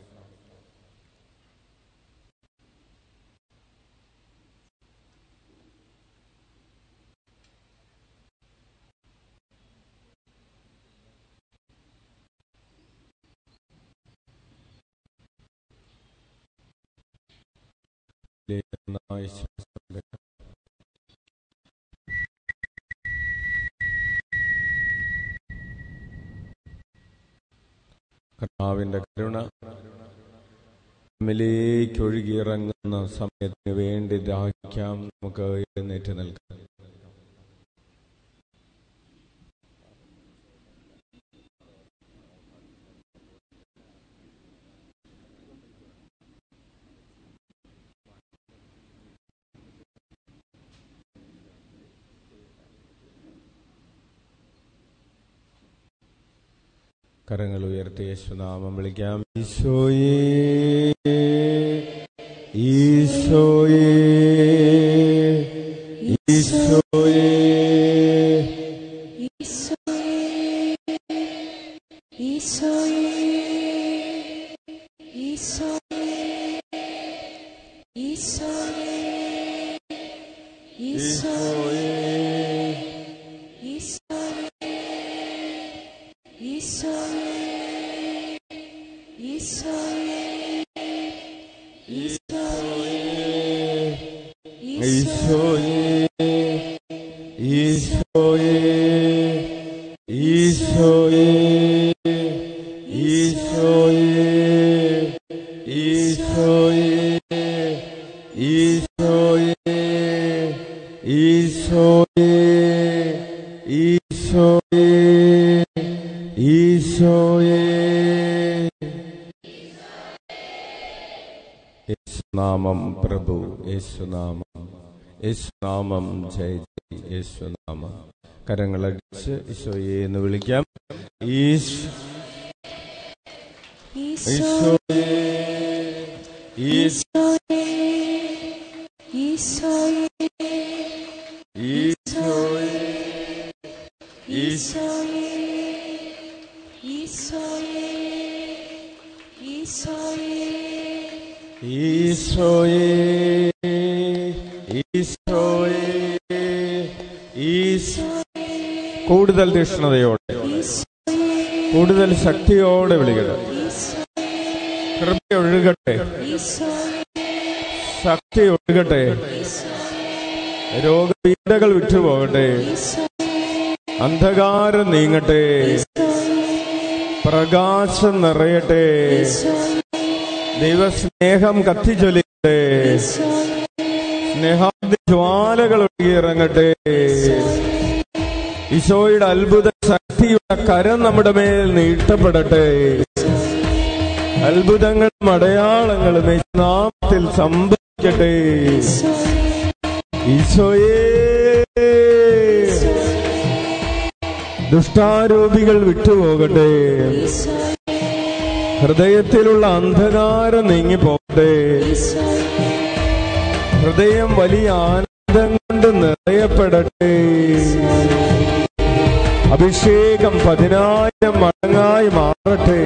ഉള്ളിലേക്ക് നന്നായി ശ്വാസമെടുക്കുക കർത്താവിന്റെ കരുണ നമ്മിലേക്ക് ഒഴുകിയിറങ്ങുന്ന സമയത്തിന് വേണ്ടി ദാഹിക്കാം നമുക്ക് എഴുന്നേറ്റ് നിൽക്കാം കരങ്ങൾ ഉയർത്തി യേശുനാമം വിളിക്കാം ഈശോയേ ഈശോയേ ഈശോയേ ഈശോയേ ഈശോയേ ഈശോയേ ഈശോയേ ഈശോയേ ഈശോയേ ഈശോയേ ഈശോയേ ഈശോയേ ഈശോയേ ഈശോയേ ഈശോയേ ഈശോയേ ഈശോയേ ഈശോയേ ഈശോയേ യേശുനാമം പ്രഭു യേശുനാമം യേശുനാമം ജയ ജയ് യേശുനാമം കരങ്ങളടിച്ച് ഈശോയെ എന്ന് വിളിക്കാം ഈശ് ഈശോയെ ഈശ് ഈശോയേ ഈശോയെ ഈശ് ഈശോയേ ഈശോയേ ഈശോയെ ഈശോയെ ഈശോ കൂടുതൽ തീക്ഷ്ണതയോടെ കൂടുതൽ ശക്തിയോടെ വിളിക്കട്ടെ കൃപ ഒഴുകട്ടെ ശക്തി ഒഴുകട്ടെ രോഗപീഠകൾ വിട്ടുപോകട്ടെ അന്ധകാരം നീങ്ങട്ടെ പ്രകാശം നിറയട്ടെ ഈശോയേ ദൈവസ്നേഹം കത്തിച്ചൊലിയട്ടെ ഈശോയേ സ്നേഹാദ്യ ജ്വാലകൾ ഒഴുകിയിറങ്ങട്ടെ ഈശോയുടെ അത്ഭുത ശക്തിയുടെ കരം നമ്മുടെ മേൽ നീട്ടപ്പെടട്ടെ അത്ഭുതങ്ങളും അടയാളങ്ങളും യേശുനാമത്തിൽ സംഭവിക്കട്ടെ ഈശോയേ ദുഷ്ടാരൂപികൾ വിട്ടുപോകട്ടെ ഹൃദയത്തിലുള്ള അന്ധകാരം നീങ്ങിപ്പോകട്ടെ ഹൃദയം വലിയ ആനന്ദം കൊണ്ട് നിറയപ്പെടട്ടെ അഭിഷേകം പതിനായിരം മടങ്ങായി മാറട്ടെ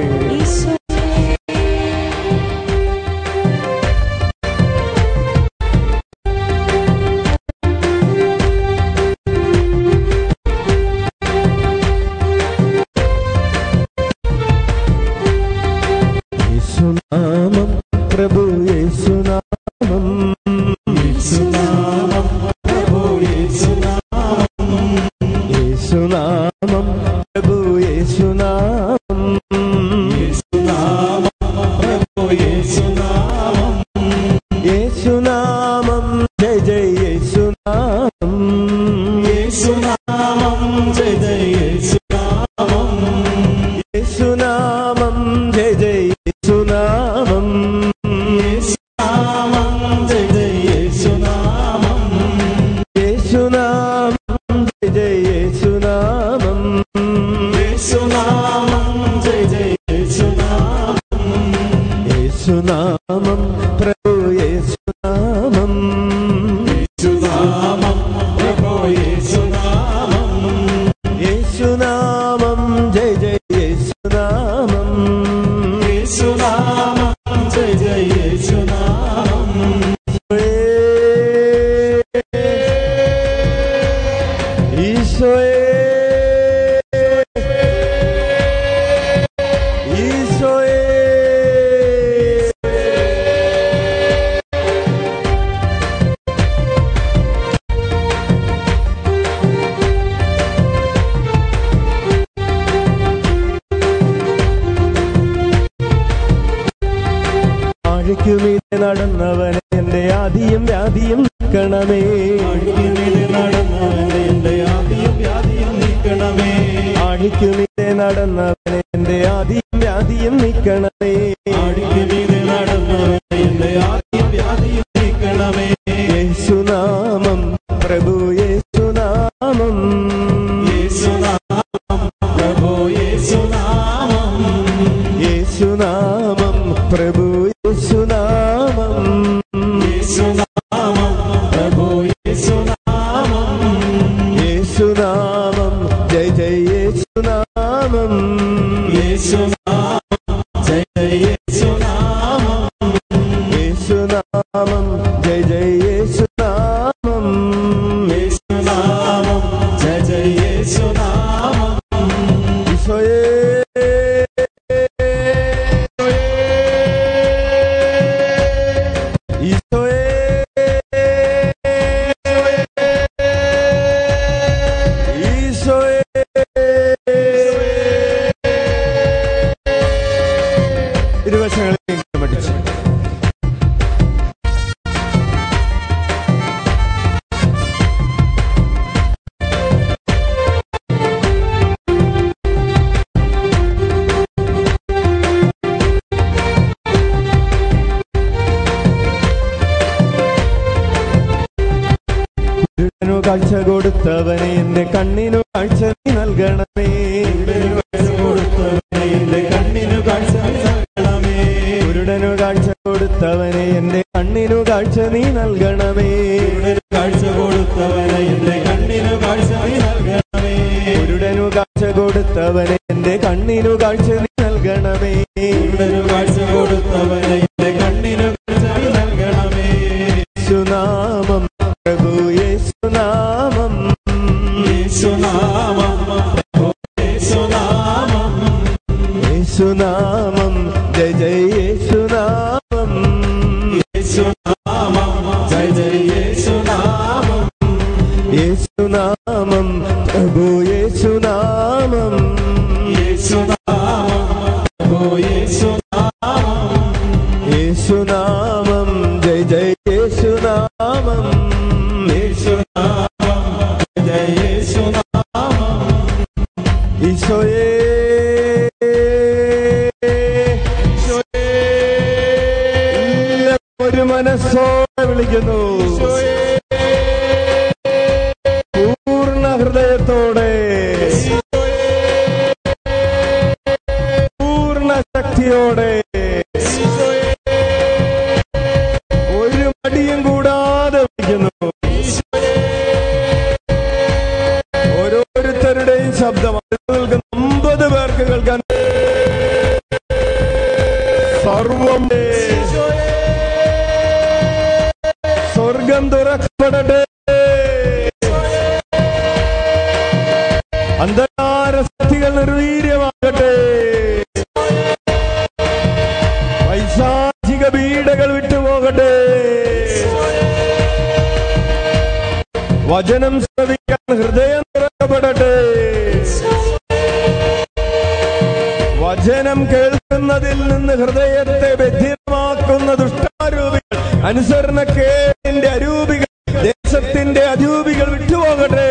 യേശുനാമം പ്രഭു യേശുനാമം യേശുനാമം പ്രഭു യേശുനാമം യേശുനാമം പ്രഭു യേശുനാമം യേശുനാമം പ്രഭു യേശുനാമം യേശുനാമം ജയ ജയ യേശുനാമം യേശുനാമം ജയ ജയ യേശുനാമം യേശുനാമം ജയ ജയ യേശുനാമം യേശുനാമം ജയ ജയ യേശുനാമം യേശുനാമം ജയ ജയ യേശുനാമം യേശുനാമം ജയ ജയ യേശുനാമം യേശുനാമം പ്രഭു യേശുനാമം യേശുനാമം പ്രഭു യേശുനാമം യേശുനാമം ജയ ജയ യേശുനാമം യേശുനാമം ജയ ജയ യേശുനാമം ഈശോയേ ഈശോയേ ആഴിക്കുമീതെ നടന്നവൻ എന്റെ ആദിയും വ്യാധിയും നിൽക്കണമേ ആഴിക്കുമീതെ നടന്നവനെ എന്റെ ആദിയും വ്യാധിയും നീക്കണമേ ആഴിക്കുമീതെ നടന്നവൻ എന്റെ ആദിയും വ്യാധിയും നിൽക്കണമേ ആഴിക്കുമീതെ നടന്നവനെ എന്റെ ആദിയും വ്യാധിയും നീക്കണമേ യേശുനാമം പ്രഭു യേശുനാമം യേശുനാമം പ്രഭു യേശുനാമം യേശുനാമം പ്രഭു യേശുനാമം യേശുനാമം പ്രഭു യേശുനാമം യേശുനാമം ജയ ജയ യേശുനാമം യേശുനാമം ജയ ജയ യേശുനാമം യേശുനാമം ജയ ജയ യേശുനാമം യേശുനാമം ജയ ജയ യേശുനാമം ഈശോയേ ഈശോയേ ഈശോയേ ഇരുവശങ്ങളിൽ മടിച്ചു കുരുടനു കാഴ്ച കൊടുത്തവനെ എന്റെ കണ്ണിനു കാഴ്ച നീ നൽകണമേ കൊടുത്തവനെ എന്റെ കണ്ണിനു കാഴ്ച നൽകണമേ കുരുടനു കാഴ്ച കൊടുത്തവനെ എന്റെ കണ്ണിനു കാഴ്ച നീ നൽകണമേ കാഴ്ച കൊടുത്തവനെ എന്റെ കണ്ണിനു കാഴ്ച നീ നൽകണമേ കുരുടനു കാഴ്ച കൊടുത്തവനെ എന്റെ കണ്ണിനു കാഴ്ച നീ നൽകണമേ കുരുടനു കാഴ്ച കൊടുത്തവനെ എന്റെ കണ്ണിനു കാഴ്ച നീ നൽകണമേ യേശുനാമം പ്രഭു യേശുനാമം യേശുനാമം പ്രഭു യേശുനാമം യേശുനാമം ജയ ജയ യേശുനാമം യേശുനാമം ജയ ജയ യേശുനാമം യേശുനാമം പ്രഭു യേശുനാമം യേശുനാമം ഒരു മനസ്സോടെ വിളിക്കുന്നു പൂർണ്ണ ഹൃദയത്തോടെ പൂർണ്ണ ശക്തിയോടെ ഒരു മടിയും കൂടാതെ വിളിക്കുന്നു ഓരോരുത്തരുടെയും ശബ്ദം അടുത്ത് നിൽക്കുന്ന അമ്പത് പേർക്ക് കേൾക്കാൻ സർവം സ്വർഗം തുറക്കപ്പെടട്ടെ അന്ധകാര ശക്തികൾ നിർവീര്യമാകട്ടെ പൈശാചിക പീഡകൾ വിട്ടുപോകട്ടെ വചനം ശ്രവിക്കാൻ ഹൃദയം തുറക്കപ്പെടട്ടെ വചനം കേൾക്കുന്നതിൽ നിന്ന് ഹൃദയത്തെ ബധിരമാക്കുന്ന ദുഷ്ടാരൂപികൾ അനുസരണക്കേടിന്റെ അരൂപികൾ ദേശത്തിന്റെ അരൂപികൾ വിട്ടുപോകട്ടെ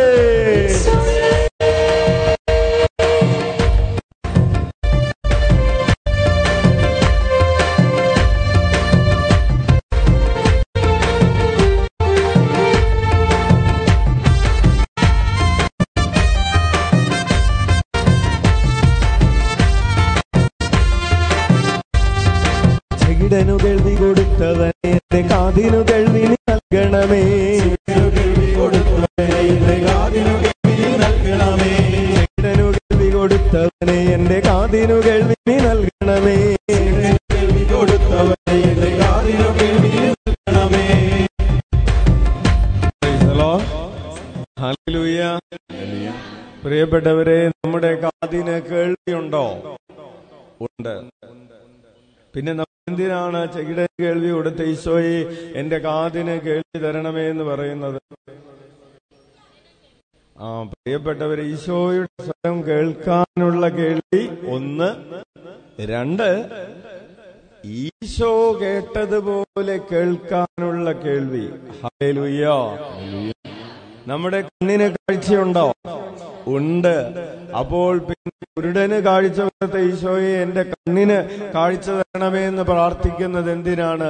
ചെകിടനു കേൾവി കൊടുത്തവനെ എന്റെ കാതിനു കേൾവി നീ നൽകണമേ ചെകിടനു കേൾവി കൊടുത്തവനെ എന്റെ കാതിനു കേൾവി നീ നൽകണമേ Praise the Lord. Hallelujah. പ്രിയപ്പെട്ടവരെ നമ്മുടെ കാതിന് കേൾവിയുണ്ടോ ഉണ്ട് പിന്നെ നമ്മൾ എന്തിനാണ് ചെകിട കേൾവി കൊടുത്ത ഈശോയെ എന്റെ കാതിന് കേൾവി തരണമേ എന്ന് പറയുന്നത് ആ പ്രിയപ്പെട്ടവരെ ഈശോയുടെ സ്വരം കേൾക്കാനുള്ള കേൾവി ഒന്ന് രണ്ട് ഈശോ കേട്ടതുപോലെ കേൾക്കാനുള്ള കേൾവി ഹല്ലേലൂയ നമ്മുടെ കണ്ണിന് കാഴ്ചയുണ്ടോ ഉണ്ട് അപ്പോൾ പിന്നെ കുരുടന് കാഴ്ച കൊടുത്ത ഈശോയെ എന്റെ കണ്ണിന് കാഴ്ച തരണമേ എന്ന് പ്രാർത്ഥിക്കുന്നത് എന്തിനാണ്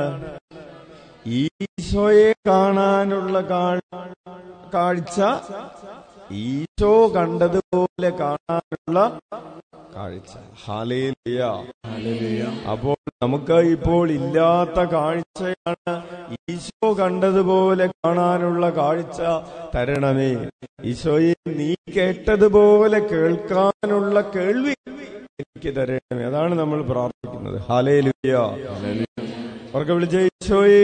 ഈശോയെ കാണാനുള്ള കാ- കാഴ്ച ഈശോ കണ്ടതുപോലെ കാണാനുള്ള കാഴ്ച ഹാലേലിയ അപ്പോൾ നമുക്ക് ഇപ്പോൾ ഇല്ലാത്ത കാഴ്ചയാണ് ഈശോ കണ്ടതുപോലെ കാണാനുള്ള കാഴ്ച തരണമേ ഈശോയെ നീ കേട്ടതുപോലെ കേൾക്കാനുള്ള കേൾവി എനിക്ക് തരണമേ അതാണ് നമ്മൾ പ്രാർത്ഥിക്കുന്നത് ഹാലേലുയ്യ അവർക്ക് വിളിച്ച ഈശോയെ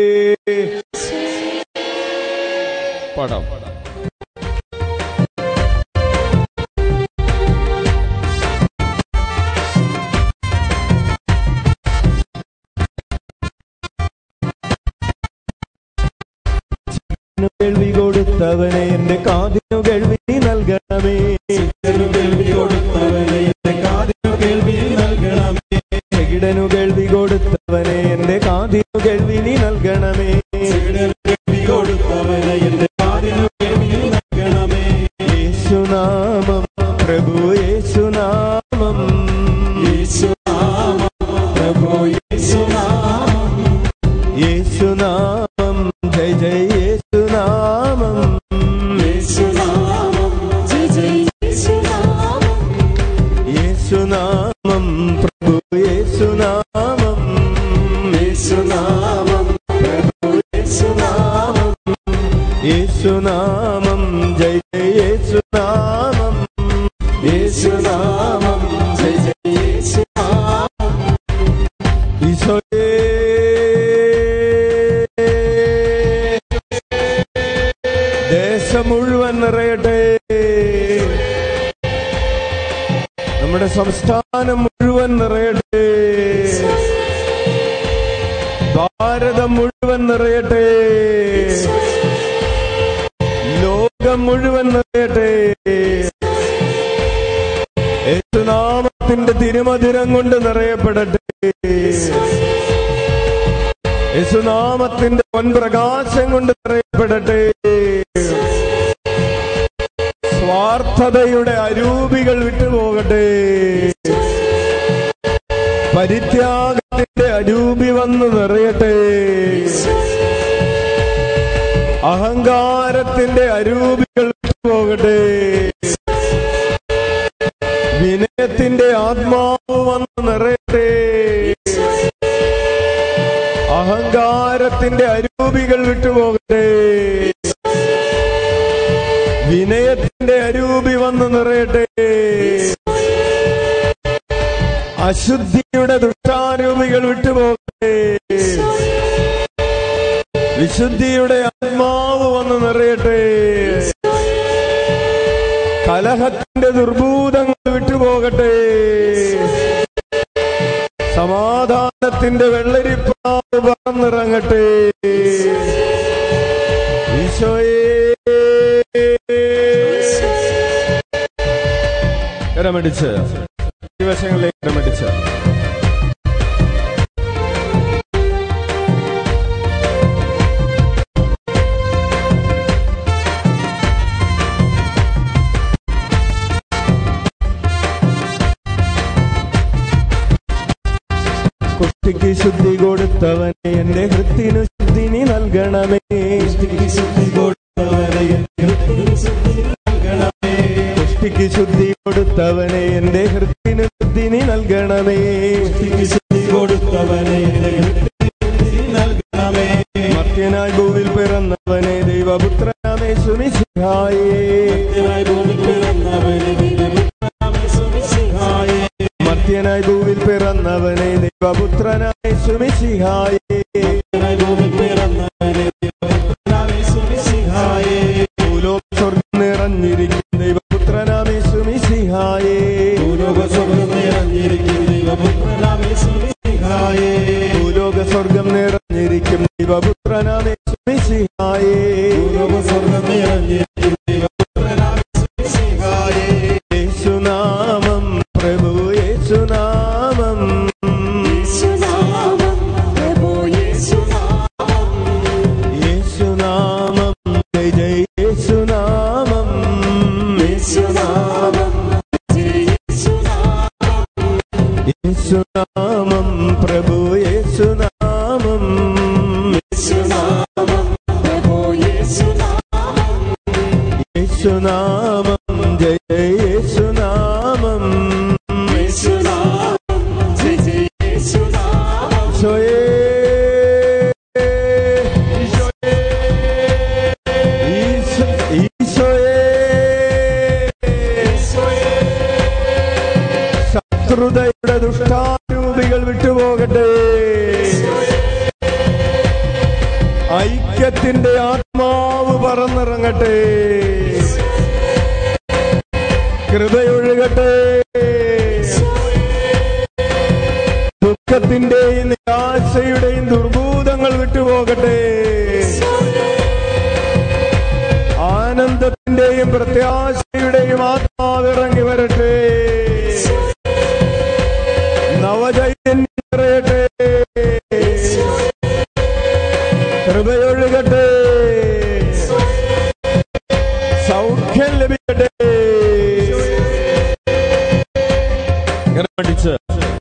പടം കേൾവി കൊടുത്തവനെ എന്റെ കാതിനു കേൾവി നീ നൽകണമേ ചെകിടനു കേൾവി കൊടുത്തവനെ എന്റെ കാതിനു കേൾവി നീ നൽകണമേ യേശുനാമം പ്രഭു യേശുനാമം യേശുനാമം ജയ ജയ യേശുനാമം ജയ ജയ യേശുനാമം യേശുനാമം പ്രഭു യേശുനാമം യേശുനാമം പ്രഭു യേശുനാമം യേശുനാമം ജയ ജയ യേശുനാമം യേശുനാമം ജയ ജയ യേശുനാമം ഈശോയേ ദേശം മുഴുവൻ നിറയട്ടെ നമ്മുടെ സംസ്ഥാനം മുഴുവൻ നിറയട്ടെ ഭാരതം മുഴുവൻ നിറയട്ടെ ലോകം മുഴുവൻ നിറയട്ടെ യേശുനാമത്തിന്റെ തിരുമധുരം കൊണ്ട് നിറയപ്പെടട്ടെ യേശുനാമത്തിന്റെ പൊൻപ്രകാശം കൊണ്ട് നിറയപ്പെടട്ടെ സ്വാർത്ഥതയുടെ അരൂപികൾ വിട്ടുപോകട്ടെ പരിത്യാഗത്തിന്റെ അരൂപി വന്ന് നിറയട്ടെ അരൂപികൾ പോകട്ടെ വിനയത്തിന്റെ ആത്മാവ് വന്ന് നിറയട്ടെ അഹങ്കാരത്തിന്റെ അരൂപികൾ വിട്ടുപോകട്ടെ വിനയത്തിന്റെ അരൂപി വന്ന് നിറയട്ടെ അശുദ്ധിയുടെ ദുഷ്ടാരൂപികൾ വിട്ടുപോകട്ടെ വിശുദ്ധിയുടെ ആത്മാവ് വന്ന് നിറയട്ടെ കലഹത്തിന്റെ ദുർഭൂതങ്ങൾ വിട്ടുപോകട്ടെ സമാധാനത്തിന്റെ വെള്ളരിപ്പാവ് പറന്നിറങ്ങട്ടെ ഈശോയേ കരമടിച്ച് വശങ്ങളിലേക്ക് കരമടിച്ച് കുട്ടിക്ക് ശുദ്ധി കൊടുത്തവനെ എന്റെ ഹൃത്തിനു ശുദ്ധി നീ നൽകണമേ ശുദ്ധി കൊടുത്തവനെ ഹൃദയ ശുദ്ധി നൽകണമേ കുട്ടിക്ക് ശുദ്ധി കൊടുത്തവനെ എന്റെ ഹൃത്തിനു ശുദ്ധി നീ നൽകണമേ ശുദ്ധിക്ക് ശുദ്ധി കൊടുത്തവനെ ഹൃദയ നൽകണമേ മർത്യനായി ഭൂവിൽ പിറന്നവനെ ദൈവപുത്രനാമേ സുനിശിഹായേ സത്യനായി ഭൂമിയിൽ പിറന്നവനെ ദൈവപുത്രനാമേ സുവിശേഷായേ. മർത്യനായി ഭൂവിൽ പിറന്നവനെ ദൈവപുത്രനാമേ സുനിശിഹായേ സത്യനായി ഭൂമിയിൽ പിറന്നവനെ ദൈവപുത്രനാമേ സുവിശേഷായേ. ഭൂലോക സ്വർഗം നിറഞ്ഞിരിക്കും ദൈവപുത്രനാമേ സുനിശിഹായേ ഭൂലോക സ്വർഗ്ഗം നിറഞ്ഞിരിക്കും ദൈവപുത്രനാമേ സുവിശേഷായേ. ഭൂലോക സ്വർഗം നിറഞ്ഞിരിക്കും ദൈവപുത്രനാമേ സുനിശിഹായേ ഭൂലോക സ്വർഗ്ഗം നിറഞ്ഞിരിക്കും ദൈവപുത്രനാമേ സുവിശേഷായേ. യേശുനാമം പ്രഭു യേശുനാമം യേശുനാമം പ്രഭു യേശുനാമം യേശുനാമം ജയ് ജയ് യേശുനാമം യേശുനാമം യേശുനാമം യേശുനാമം പ്രഭു യേശുനാമം യേശുനാമം പ്രഭു യേശുനാമം യേശുനാമം ജയ ജയ് യേശുനാമം യേശുനാമം ജയ ജയ യേശുനാമം ഈശോയേ ഈശോയേ ഈശോ- ഈശോയേ ശത്രുതയുടെ ദുഷ്ടാരൂപികൾ വിട്ടുപോകട്ടെ ഐക്യത്തിന്റെ ആത്മാവ് പറന്നിറങ്ങട്ടെ കൃപയൊഴുകട്ടെ ദുഃഖത്തിന്റെയും നിരാശയുടെയും ദുർഭൂതങ്ങൾ വിട്ടുപോകട്ടെ ആനന്ദത്തിന്റെയും പ്രത്യാശയുടെയും ആത്മാവിറങ്ങി വരട്ടെ നവചൈതന്യം നിറയട്ടെ കൃപയൊഴുകട്ടെ സൗഖ്യം ലഭിക്കട്ടെ ഇങ്ങനെ പഠിച്ച്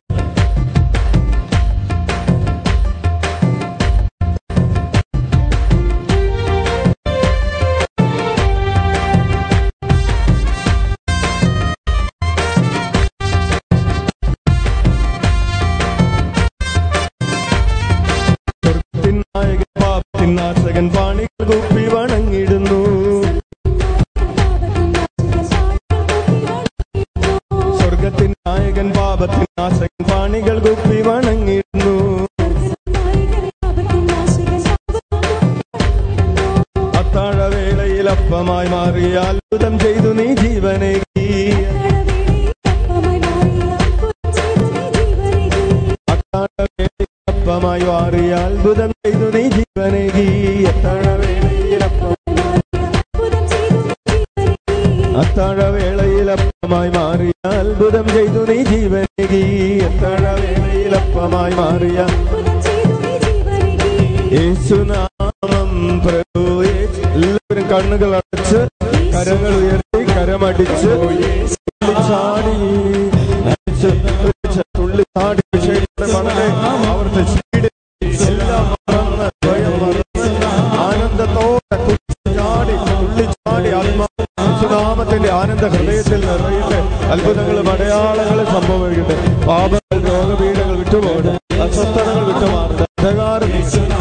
സ്വർഗ്ഗത്തിൻ നായകൻ പാപത്തിൻ നാശകൻ പാണികൾ കൂപ്പി വണങ്ങിടുന്നു സ്വർഗത്തിൻ നായകൻ പാപത്തിൻ നാശകൻ പാണികൾ കൂപ്പി വണങ്ങിടുന്നു അത്താഴവേളയിൽ അപ്പമായി മാറിയ അത്ഭുതം ചെയ്തു നീ ജീവനേകി അത്താഴവേളയിൽ അപ്പമായി മാറിയ അത്ഭുതം ചെയ്തു നീ ജീവനേകി അത്താഴവേളയിൽ അപ്പം അത്താഴവേളയിൽ അപ്പമായി മാറിയ അത്ഭുതം ചെയ്തു നീ ജീവനേകി അത്താഴവേളയിൽ അപ്പമായി മാറിയ യേശുനാമം പ്രഭു യേശു എല്ലാവരും കണ്ണുകൾ അടച്ച് കരങ്ങൾ ഉയർത്തി കരമടിച്ച് തുള്ളിച്ചാടി അടിച്ച് തുള്ളിച്ച് തുള്ളിച്ചാടി വിഷയത്തിന്റെ മണലെ അവിടുത്തെ ചീട് എല്ലാം മറന്ന് സ്വയം മറന്ന് ആനന്ദത്തോടെ തുള്ളിച്ചാടി തുള്ളിച്ചാടി നിന്റെ ഹൃദയത്തിൽ നിറയട്ടെ അത്ഭുതങ്ങളും അടയാളങ്ങളും സംഭവിക്കട്ടെ പാപങ്ങൾ രോഗപീഠകൾ വിട്ടുപോകട്ടെ അസ്വസ്ഥതകൾ വിട്ടുമാറട്ടെ അന്ധകാരം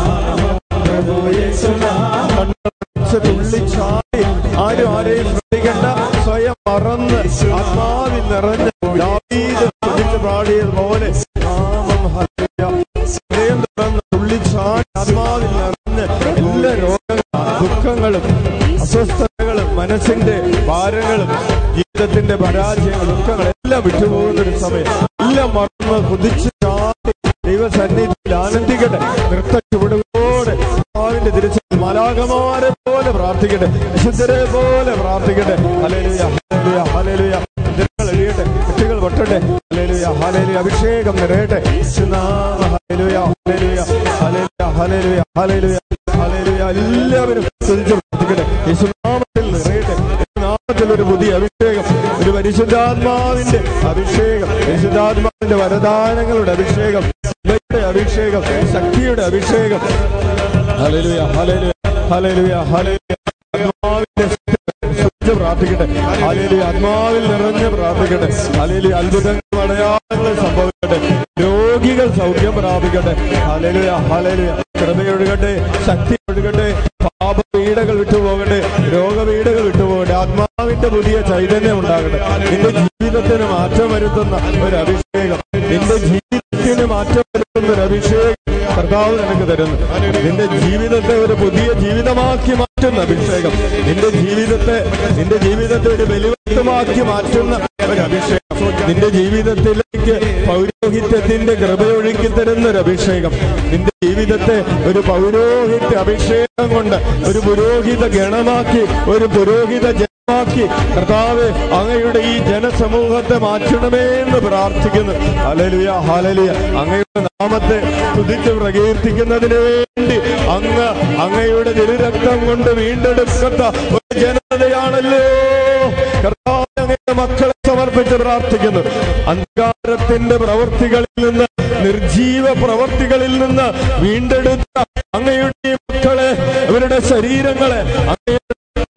കണ്ണടച്ച് തുള്ളിച്ചാടി ആരും ആരെയും ശ്രദ്ധിക്കണ്ട സ്വയം മറന്ന് ആത്മാവിൽ നിറഞ്ഞ് ദാവീദ് തുള്ളിച്ച് പാടിയതുപോലെ നാമം ഹല്ലേലൂയ. ഹൃദയം തുറന്ന് തുള്ളിച്ചാടി ആത്മാവിൽ നിറഞ്ഞ് എല്ലാ രോഗങ്ങളും ദുഃഖങ്ങളും അസ്വസ്ഥതകളും മനസ്സിന്റെ ഭാരങ്ങളും ജീവിതത്തിന്റെ പരാജയങ്ങളും ദുഃഖങ്ങളും എല്ലാം വിട്ടുപോകുന്ന ഒരു സമയം എല്ലാം മറന്ന് കുതിച്ച് ചാടി ദൈവസന്നിധിയിൽ ആനന്ദിക്കട്ടെ നൃത്ത ചുവടുകളോടെ കർത്താവിന്റെ തിരിച്ചു മലാകമാരെ പോലെ പ്രാർത്ഥിക്കട്ടെ വിശുദ്ധരെ പോലെ പ്രാർത്ഥിക്കട്ടെ ഹല്ലേലൂയ ഹല്ലേലൂയ ഹല്ലേലൂയ ജനങ്ങൾ എഴുതിയട്ടെ കുട്ടികൾ പൊട്ടട്ടെ ഹല്ലേലൂയ ഹല്ലേലൂയ അഭിഷേകം നിറയട്ടെ യേശുനാമ ഹല്ലേലൂയ ഹല്ലേലൂയ ഹല്ലേലൂയ ഹല്ലേലൂയ ഹല്ലേലൂയ ഹല്ലേലൂയ എല്ലാവരും സ്തുതിച്ച് പ്രാർത്ഥിക്കട്ടെ യേശുനാമത്തിൽ നിറയട്ടെ യേശുനാമത്തിൽ ഒരു പുതിയ അഭിഷേകം ഒരു പരിശുദ്ധാത്മാവിന്റെ അഭിഷേകം പരിശുദ്ധാത്മാവിന്റെ വരദാനങ്ങളുടെ അഭിഷേകം കൃപയുടെ അഭിഷേകം ശക്തിയുടെ അഭിഷേകം ഹല്ലേലൂയ ഹല്ലേലൂയ ഹല്ലേലൂയ ഹല്ലേലൂയ ആത്മാവിന്റെ സ്തുതിച്ച് പ്രാർത്ഥിക്കട്ടെ ഹല്ലേലൂയ ആത്മാവിൽ നിറഞ്ഞ് പ്രാർത്ഥിക്കട്ടെ ഹല്ലേലൂയ അത്ഭുതങ്ങൾ അടയാളങ്ങൾ സംഭവിക്കട്ടെ രോഗികൾ സൗഖ്യം പ്രാപിക്കട്ടെ ഹല്ലേലൂയ ഹല്ലേലൂയ കൃപയൊഴുകട്ടെ ശക്തി ഒഴുകട്ടെ പാപപീഠകൾ വിട്ടുപോകട്ടെ രോഗപീഠകൾ വിട്ടുപോകട്ടെ ആത്മാവിന്റെ പുതിയ ചൈതന്യം ഉണ്ടാകട്ടെ നിന്റെ ജീവിതത്തിന് മാറ്റം വരുത്തുന്ന ഒരു അഭിഷേകം നിന്റെ ജീവിതത്തിന് മാറ്റം വരുത്തുന്ന ഒരു അഭിഷേകം കർത്താവ് നിനക്ക് തരുന്നു നിന്റെ ജീവിതത്തെ ഒരു പുതിയ ജീവിതമാക്കി മാറ്റുന്ന അഭിഷേകം നിന്റെ ജീവിതത്തെ നിന്റെ ജീവിതത്തെ ഒരു ബലിവത്തമാക്കി മാറ്റുന്ന ഒരു അഭിഷേകം നിന്റെ ജീവിതത്തിലേക്ക് പൗരോഹിത്യത്തിന്റെ കൃപയൊഴുക്കി തരുന്ന ഒരു അഭിഷേകം നിന്റെ ജീവിതത്തെ ഒരു പൗരോഹിത്യ അഭിഷേകം കൊണ്ട് ഒരു പുരോഹിത ഗണമാക്കി ഒരു പുരോഹിത ജനമാക്കി കർത്താവ് അങ്ങയുടെ ഈ ജനസമൂഹത്തെ മാറ്റണമേ എന്ന് പ്രാർത്ഥിക്കുന്നു ഹലലുയ ഹലലുയ അങ്ങയുടെ നാമത്തെ തുതിച്ച് പ്രകീർത്തിക്കുന്നതിന് വേണ്ടി അങ്ങ് അങ്ങയുടെ തിരുരക്തം കൊണ്ട് വീണ്ടെടുക്കത്ത ഒരു ജനതയാണല്ലോ കർത്താവ് അങ്ങയുടെ മക്കളെ സമർപ്പിച്ച് പ്രാർത്ഥിക്കുന്നു അന്ധകാരത്തിന്റെ പ്രവൃത്തികളിൽ നിന്ന് നിർജീവ പ്രവൃത്തികളിൽ നിന്ന് വീണ്ടെടുത്ത അങ്ങയുടെ ഈ മക്കളെ അവരുടെ ശരീരങ്ങളെ അങ്ങയുടെ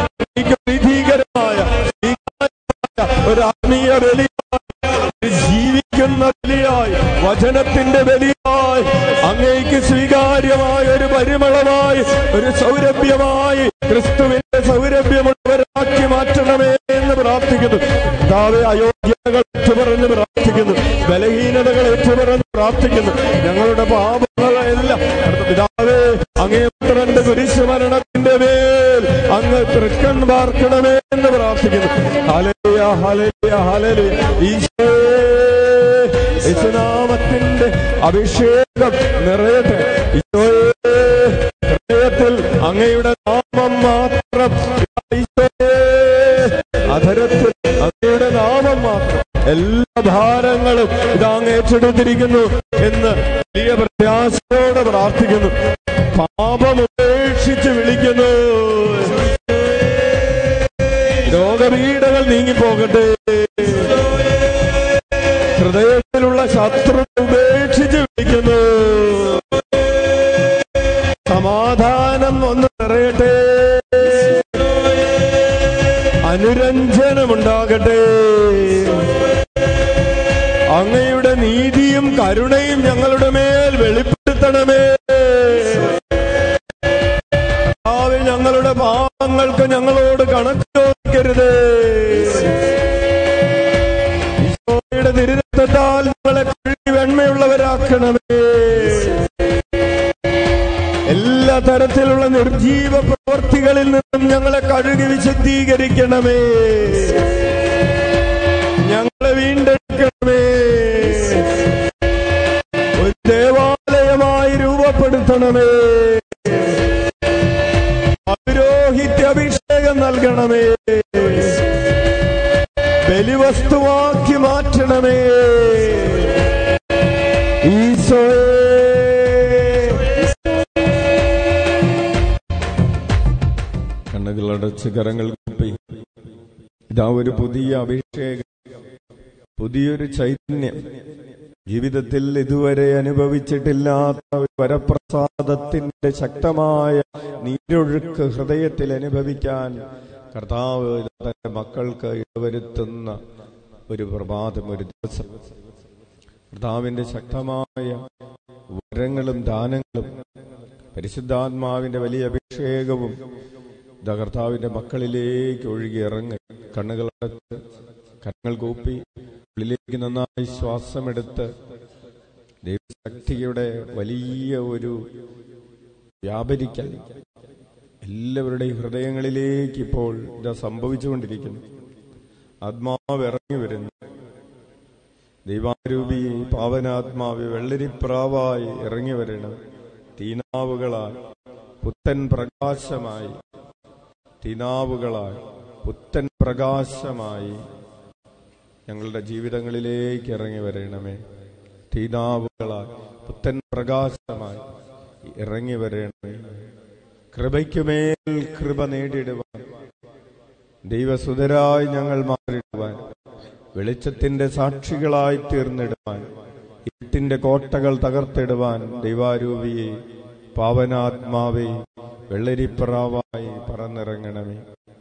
പ്രീതികരമായ സ്വീകാര്യമായ ഒരു ആത്മീയ ബലിയായി ഒരു ജീവിക്കുന്ന ബലിയായി വചനത്തിന്റെ ബലിയായി അങ്ങേക്ക് സ്വീകാര്യമായ ഒരു പരിമളമായി ഒരു സൗരഭ്യമായി ക്രിസ്തുവിന്റെ സൗരഭ്യമുള്ളവരാക്കി മാറ്റണമേ എന്ന് പ്രാർത്ഥിക്കുന്നു താവെ അയോഗ്യതകൾ ഏറ്റുപറഞ്ഞ് പ്രാർത്ഥിക്കുന്നു ബലഹീനതകൾ ഏറ്റുപറഞ്ഞ് പ്രാർത്ഥിക്കുന്നു ഞങ്ങളുടെ പാപങ്ങളെല്ലാം പിതാവേ അങ്ങേ പുത്രന്റെ കുരിശുമരണത്തിന്റെ മേൽ അങ്ങ് തൃക്കൺ പാർക്കണമേ എന്ന് പ്രാർത്ഥിക്കുന്നു ഹലലിയ ഹലലിയ ഹലലിയ ഈശോ യേശുനാമത്തിന്റെ അഭിഷേകം നിറയട്ടെ ഈശോയെ ഹൃദയത്തിൽ അങ്ങയുടെ നാമം മാത്രം ഈശോയെ അധരത്തിൽ അങ്ങയുടെ നാമം മാത്രം എല്ലാ ഭാരങ്ങളും ഇതാങ് ഏറ്റെടുത്തിരിക്കുന്നു എന്ന് വലിയ പ്രത്യാശയോടെ പ്രാർത്ഥിക്കുന്നു പാപം ഉപേക്ഷിച്ച് വിളിക്കുന്നു രോഗപീഠകൾ നീങ്ങിപ്പോകട്ടെ ഹൃദയത്തിലുള്ള ശത്രു ഉപേക്ഷിച്ച് വിളിക്കുന്നു സമാധാനം ഒന്ന് നിറയട്ടെ അനുരഞ്ജനമുണ്ടാകട്ടെ അങ്ങയുടെ നീതിയും കരുണയും ഞങ്ങളുടെ മേൽ വെളിപ്പെടുത്തണമേ കർത്താവേ, ഞങ്ങളുടെ പാപങ്ങൾക്ക് ഞങ്ങളോട് കണക്ക് ചോദിക്കരുത് ഈശോയുടെ തിരുരക്തത്താൽ ഞങ്ങളെ കഴുകി വെണ്മയുള്ളവരാക്കണമേ എല്ലാ തരത്തിലുള്ള നിർജീവ പ്രവർത്തികളിൽ നിന്നും ഞങ്ങളെ കഴുകി വിശുദ്ധീകരിക്കണമേ ഞങ്ങളെ വീണ്ടെടുക്കണമേ ഒരു ദേവാലയമായി രൂപപ്പെടുത്തണമേ പൗരോഹിത്യ അഭിഷേകം നൽകണമേ ബലിവസ്തുവാക്കി മാറ്റണമേ ഈശോയെ കണ്ണുകളടച്ച് കരങ്ങൾ കൂപ്പി ഇതാ ഒരു പുതിയ അഭിഷേകം പുതിയൊരു ചൈതന്യം ജീവിതത്തിൽ ഇതുവരെ അനുഭവിച്ചിട്ടില്ലാത്ത ഒരു വരപ്രസാദത്തിന്റെ ശക്തമായ നീരൊഴുക്ക് ഹൃദയത്തിൽ അനുഭവിക്കാൻ കർത്താവ് തന്റെ മക്കൾക്ക് ഇടവരുത്തുന്ന ഒരു പ്രഭാതം ഒരു ദിവസം കർത്താവിന്റെ ശക്തമായ വരങ്ങളും ദാനങ്ങളും പരിശുദ്ധാത്മാവിന്റെ വലിയ അഭിഷേകവും ഇതാ കർത്താവിന്റെ മക്കളിലേക്ക് ഒഴുകി ഇറങ്ങി കണ്ണുകളടച്ച് കരങ്ങൾ കൂപ്പി ഉള്ളിലേക്ക് നന്നായി ശ്വാസമെടുത്ത് ദൈവശക്തിയുടെ വലിയ ഒരു വ്യാപരിക്കൽ എല്ലാവരുടെയും ഹൃദയങ്ങളിലേക്ക് ഇപ്പോൾ ഇതാ സംഭവിച്ചുകൊണ്ടിരിക്കുന്നു ആത്മാവ് ഇറങ്ങി വരുന്നു ദൈവാരൂപി പാവനാത്മാവ് വെള്ളരിപ്രാവായി ഇറങ്ങി വരണം തീനാവുകളായി പുത്തൻ പ്രകാശമായി തീനാവുകളായി പുത്തൻ പ്രകാശമായി ഞങ്ങളുടെ ജീവിതങ്ങളിലേക്ക് ഇറങ്ങി വരണമേ തീനാവുകളായി പുത്തൻ പ്രകാശമായി ഇറങ്ങി വരണമേ കൃപയ്ക്കുമേൽ കൃപ നേടിയിടുവാൻ ദൈവസുതരായി ഞങ്ങൾ മാറിയിടുവാൻ വെളിച്ചത്തിന്റെ സാക്ഷികളായി തീർന്നിടുവാൻ ഇരുട്ടിന്റെ കോട്ടകൾ തകർത്തിടുവാൻ ദൈവാരൂപിയെ പാവനാത്മാവെ വെള്ളരിപ്രാവായി പറന്നിറങ്ങണമേ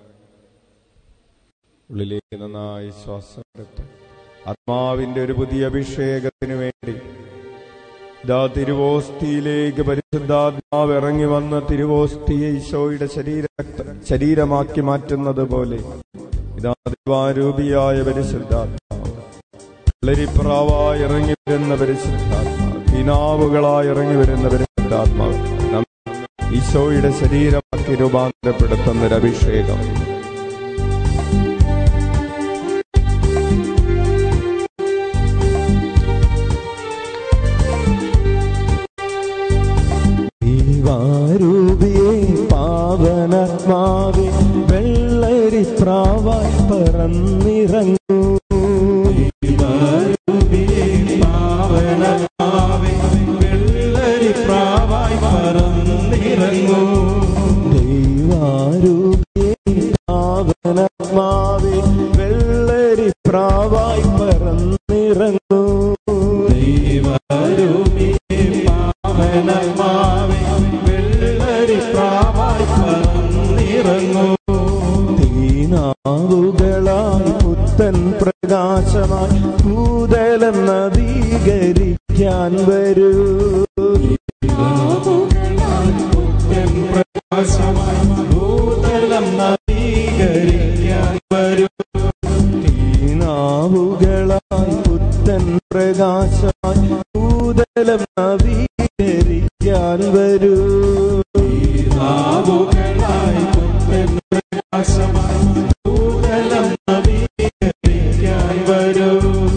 ഉള്ളിലേക്ക് നന്നായി ശ്വാസം എടുത്ത് ആത്മാവിന്റെ ഒരു പുതിയ അഭിഷേകത്തിന് വേണ്ടി ഇതാ തിരുവോസ്തിയിലേക്ക് പരിശുദ്ധാത്മാവ് ഇറങ്ങി വന്ന തിരുവോസ്തിയെ ഈശോയുടെ ശരീര ശരീരമാക്കി മാറ്റുന്നത് പോലെ ഇതാ ദിവാരൂപിയായ പരിശുദ്ധാത്മാവ് വെള്ളരിപ്രാവായി ഇറങ്ങി വരുന്ന പരിശുദ്ധാത്മാവ് കിനാവുകളായി ഇറങ്ങി വരുന്ന പരിശുദ്ധാത്മാവ് നമ്മെ ഈശോയുടെ ശരീരമാക്കി രൂപാന്തരപ്പെടുത്തുന്ന ഒരു അഭിഷേകം ദൈവാരൂപിയെ പാവനാത്മാവെ വെള്ളരി പ്രാവായി പറന്നിറങ്ങൂ ദൈവാരൂപിയെ പാവനാത്മാവെ വെള്ളരി പ്രാവായി പറന്നിറങ്ങൂ ദൈവാരൂപിയെ പാവനാത്മാവെ വെള്ളരി പ്രാവായി പറന്നിറങ്ങൂ ദൈവാരൂപിയെ പാവനാത്മാവെ വെള്ളരി പ്രാവായി പറന്നിറങ്ങൂ തീനാവുകളായി പുത്തൻ പ്രകാശമായി ഭൂതലം നദീകരിക്കാൻ വരൂ പുത്തൻ പ്രകാശമായി ഭൂതലം നദീകരിക്കാൻ വരൂ തീനാവുകളായി പുത്തൻ പ്രകാശമായി ഭൂതലം നവീകരിക്കാൻ വരൂ തീനാവുകളായി പുത്തൻ പ്രകാശമായി ഭൂതലം നവീകരിക്കാൻ വരൂ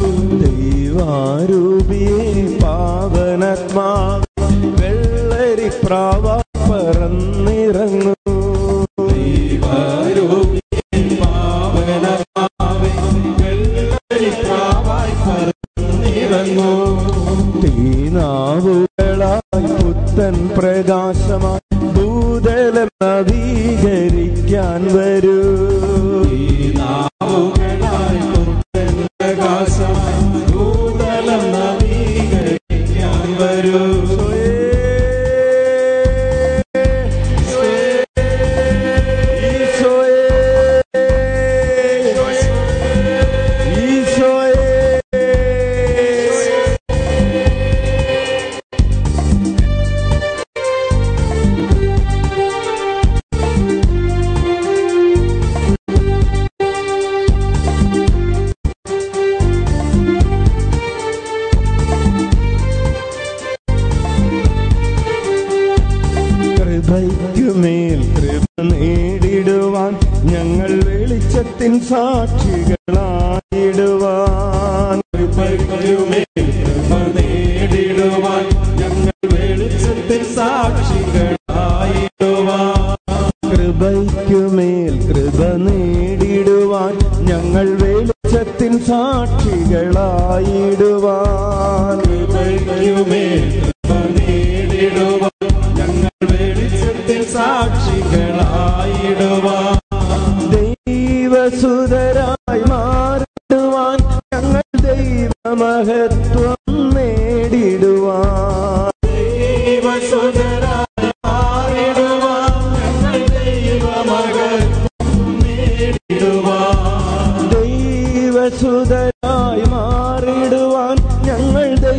ദൈവാരൂപിയെ പാവനാത്മാവ് വെള്ളരി പ്രാവ പറന്നിറങ്ങൂ ദൈവാരൂപിയെ പാവനാത്മാവെ വെള്ളരി പ്രാവായി പറന്നിറങ്ങൂ തീനാവുകളായി പുത്തൻ പ്രകാശമായി ഭൂതലം നവീകരിക്കാൻ വരൂ തീനാവുകളായി പുത്തൻ പ്രകാശമായി ഭൂതലം നവീകരിക്കാൻ വരൂ കൃപയ്ക്കുമേൽ കൃപ നേടിടുവാൻ ഞങ്ങൾ വെളിച്ചത്തിൻ സാക്ഷികളായിടുവാൻ കൃപയ്ക്കുമേൽ കൃപ നേടിടുവാൻ ഞങ്ങൾ വെളിച്ചത്തിൻ സാക്ഷികളായിടുവാൻ കൃപയ്ക്കുമേൽ കൃപ നേടിടുവാൻ ഞങ്ങൾ വെളിച്ചത്തിൻ സാക്ഷികളായിടുവാൻ കൃപയ്ക്കുമേൽ കൃപ നേടിടുവാൻ ഞങ്ങൾ വെളിച്ചത്തിൽ സാക്ഷികളായിടുവാൻ ദൈവസുതരായി മാറിടുവാൻ ഞങ്ങൾ ദൈവമഹത്വം നേടിടുവാൻ ദൈവസുതരായി മാറിടുവാൻ ഞങ്ങൾ ദൈവമഹത്വം നേടിടുവാൻ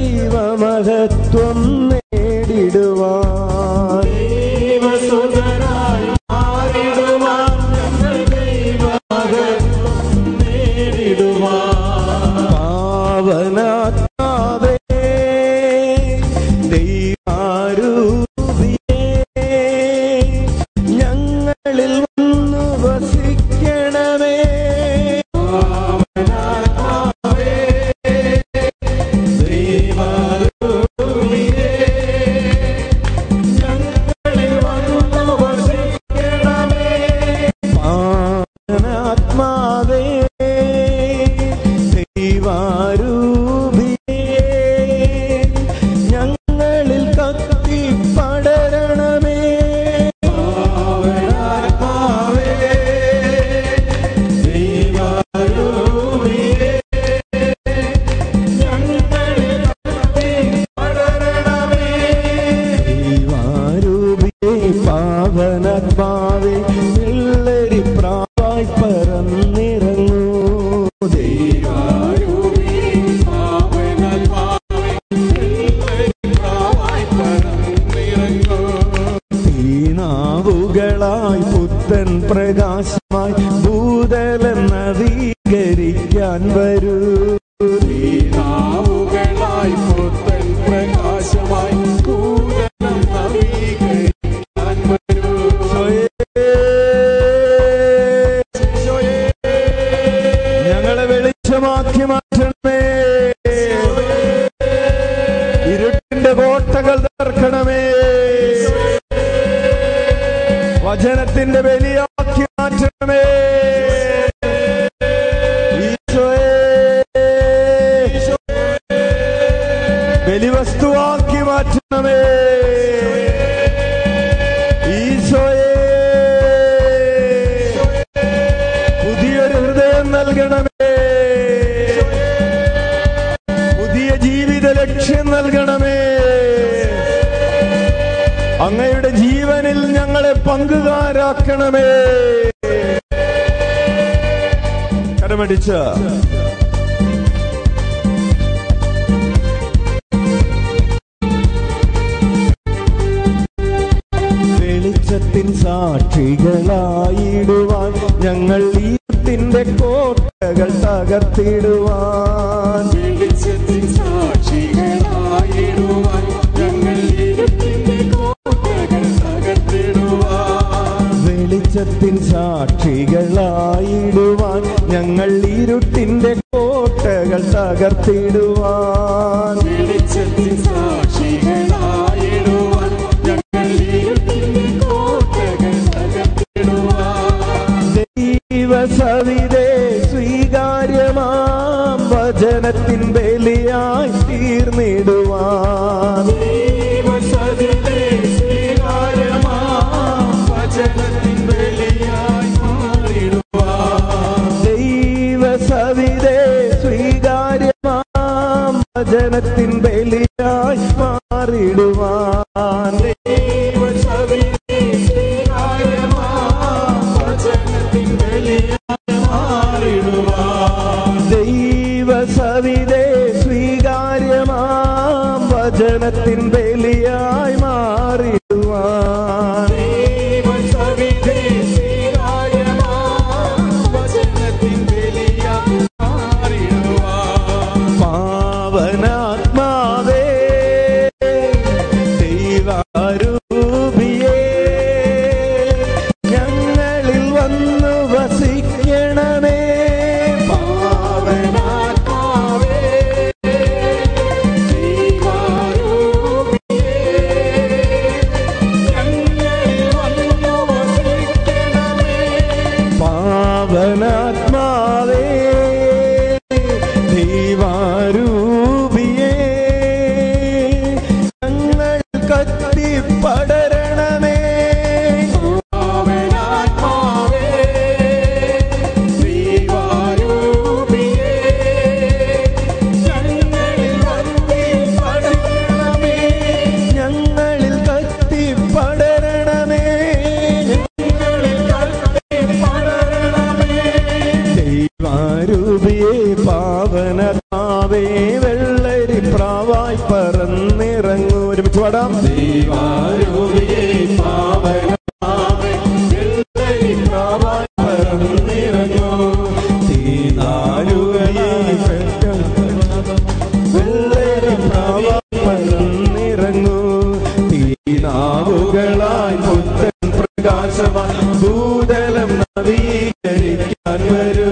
ദൈവമഹത്വം നേടിടുവാൻ ദൈവസുതരായി മാറിടുവാൻ ഞങ്ങൾ ദൈവമഹത്വം നേടിടുവാൻ പാവനാത്മാവേ ദൈവാരൂപിയേ ഞങ്ങളിൽ വന്നു വസിക്കണമേ പാവനാത്മാവേ ദൈവാരൂപിയേ ഞങ്ങളിൽ കത്തി പടരണമേ ദൈവാരൂപിയേ പാവനാത്മാവേ വെള്ളരി പ്രാവായി പറന്നിറങ്ങൂ ദൈവാ തീനാവുകളായി പുത്തൻ പ്രകാശമായി ഭൂതലം നവീകരിക്കാൻ വരൂ നാവുകളായി പുത്തൻ പ്രകാശമായി ഭൂതലം നവീകരിക്കാൻ വരൂ. ഞങ്ങളെ വെളിച്ചമാക്കി മാറ്റണമേ ഇരുട്ടിന്റെ കോട്ടകൾ തകർക്കണമേ വചനത്തിന്റെ ബലിയാക്കി മാറ്റണമേ ഈശോയേ ബലിവസ്തുവാക്കി മാറ്റണമേ ഈശോയേ പുതിയൊരു ഹൃദയം നൽകണമേ പുതിയ ജീവിത ലക്ഷ്യം നൽകണമേ അങ്ങയുടെ ജീവനിൽ ഞങ്ങളെ പങ്കുകാരാക്കണമേ കരമടിച്ച വെളിച്ചത്തിൻ സാക്ഷികളായിടുവാൻ ഞങ്ങൾ ഈട്ടിന്റെ കോട്ടകൾ തകർത്തിടുവാൻ വെളിച്ചത്തിൻ സാക്ഷികളായിടുവാൻ ഞങ്ങൾ ഇരുട്ടിന്റെ കോട്ടകൾ തകർത്തിടുവാൻ വെളിച്ചത്തിൻ സാക്ഷികളായിടുവാൻ ഞങ്ങൾ ഇരുട്ടിന്റെ കോട്ടകൾ തകർത്തിടുവാൻ വെളിച്ചത്തിൻ സാക്ഷികളായിടുവാൻ ഞങ്ങൾ ഇരുട്ടിന്റെ കോട്ടകൾ തകർത്തിടുവാൻ ദൈവസവിതേ സ്വീകാര്യമാം വചനത്തിൻ ബലിയായി തീർന്നിടുവാൻ ദൈവസതിലെ സ്വീകാര്യമാം വചനത്തിൻ ബലിയായി മാറിടുവാൻ ദൈവസവിതേ സ്വീകാര്യമാം വചനത്തിൻ ബലിയായി മാറിടുവാൻ ദൈവസതിലെ സ്വീകാര്യമാം വചനത്തിൻ ബലിയായി മാറിടുവാൻ ദൈവസവിതേ സ്വീകാര്യമാം വചനത്തിൻ ബലിയായി മാറിടുവാൻ ദൈവസവിധി സ്വീകാര്യമാം വചനത്തിൻ ബലിയായി മാറിടുവാൻ പാവനാത്മാവേ ദൈവാരൂപിയേ ഞങ്ങളിൽ വന്നു വസിക്കണമേ പാവനാത്മാവേ ദൈവാരൂപിയേ പ്രാവായി പറന്നിറങ്ങൂ ഒരുമിച്ച് പാടാം ദൈവാരൂപിയെ പാവനമാവേ വെള്ളരി പ്രാവായി പറന്നിറങ്ങൂ തീനാലുകളായി വെള്ളരി പ്രാവായി പറന്നിറങ്ങൂ തീനാവുകളായി പുത്തൻ പ്രകാശമായി ഭൂതലം നവീകരിക്കാൻ വരൂ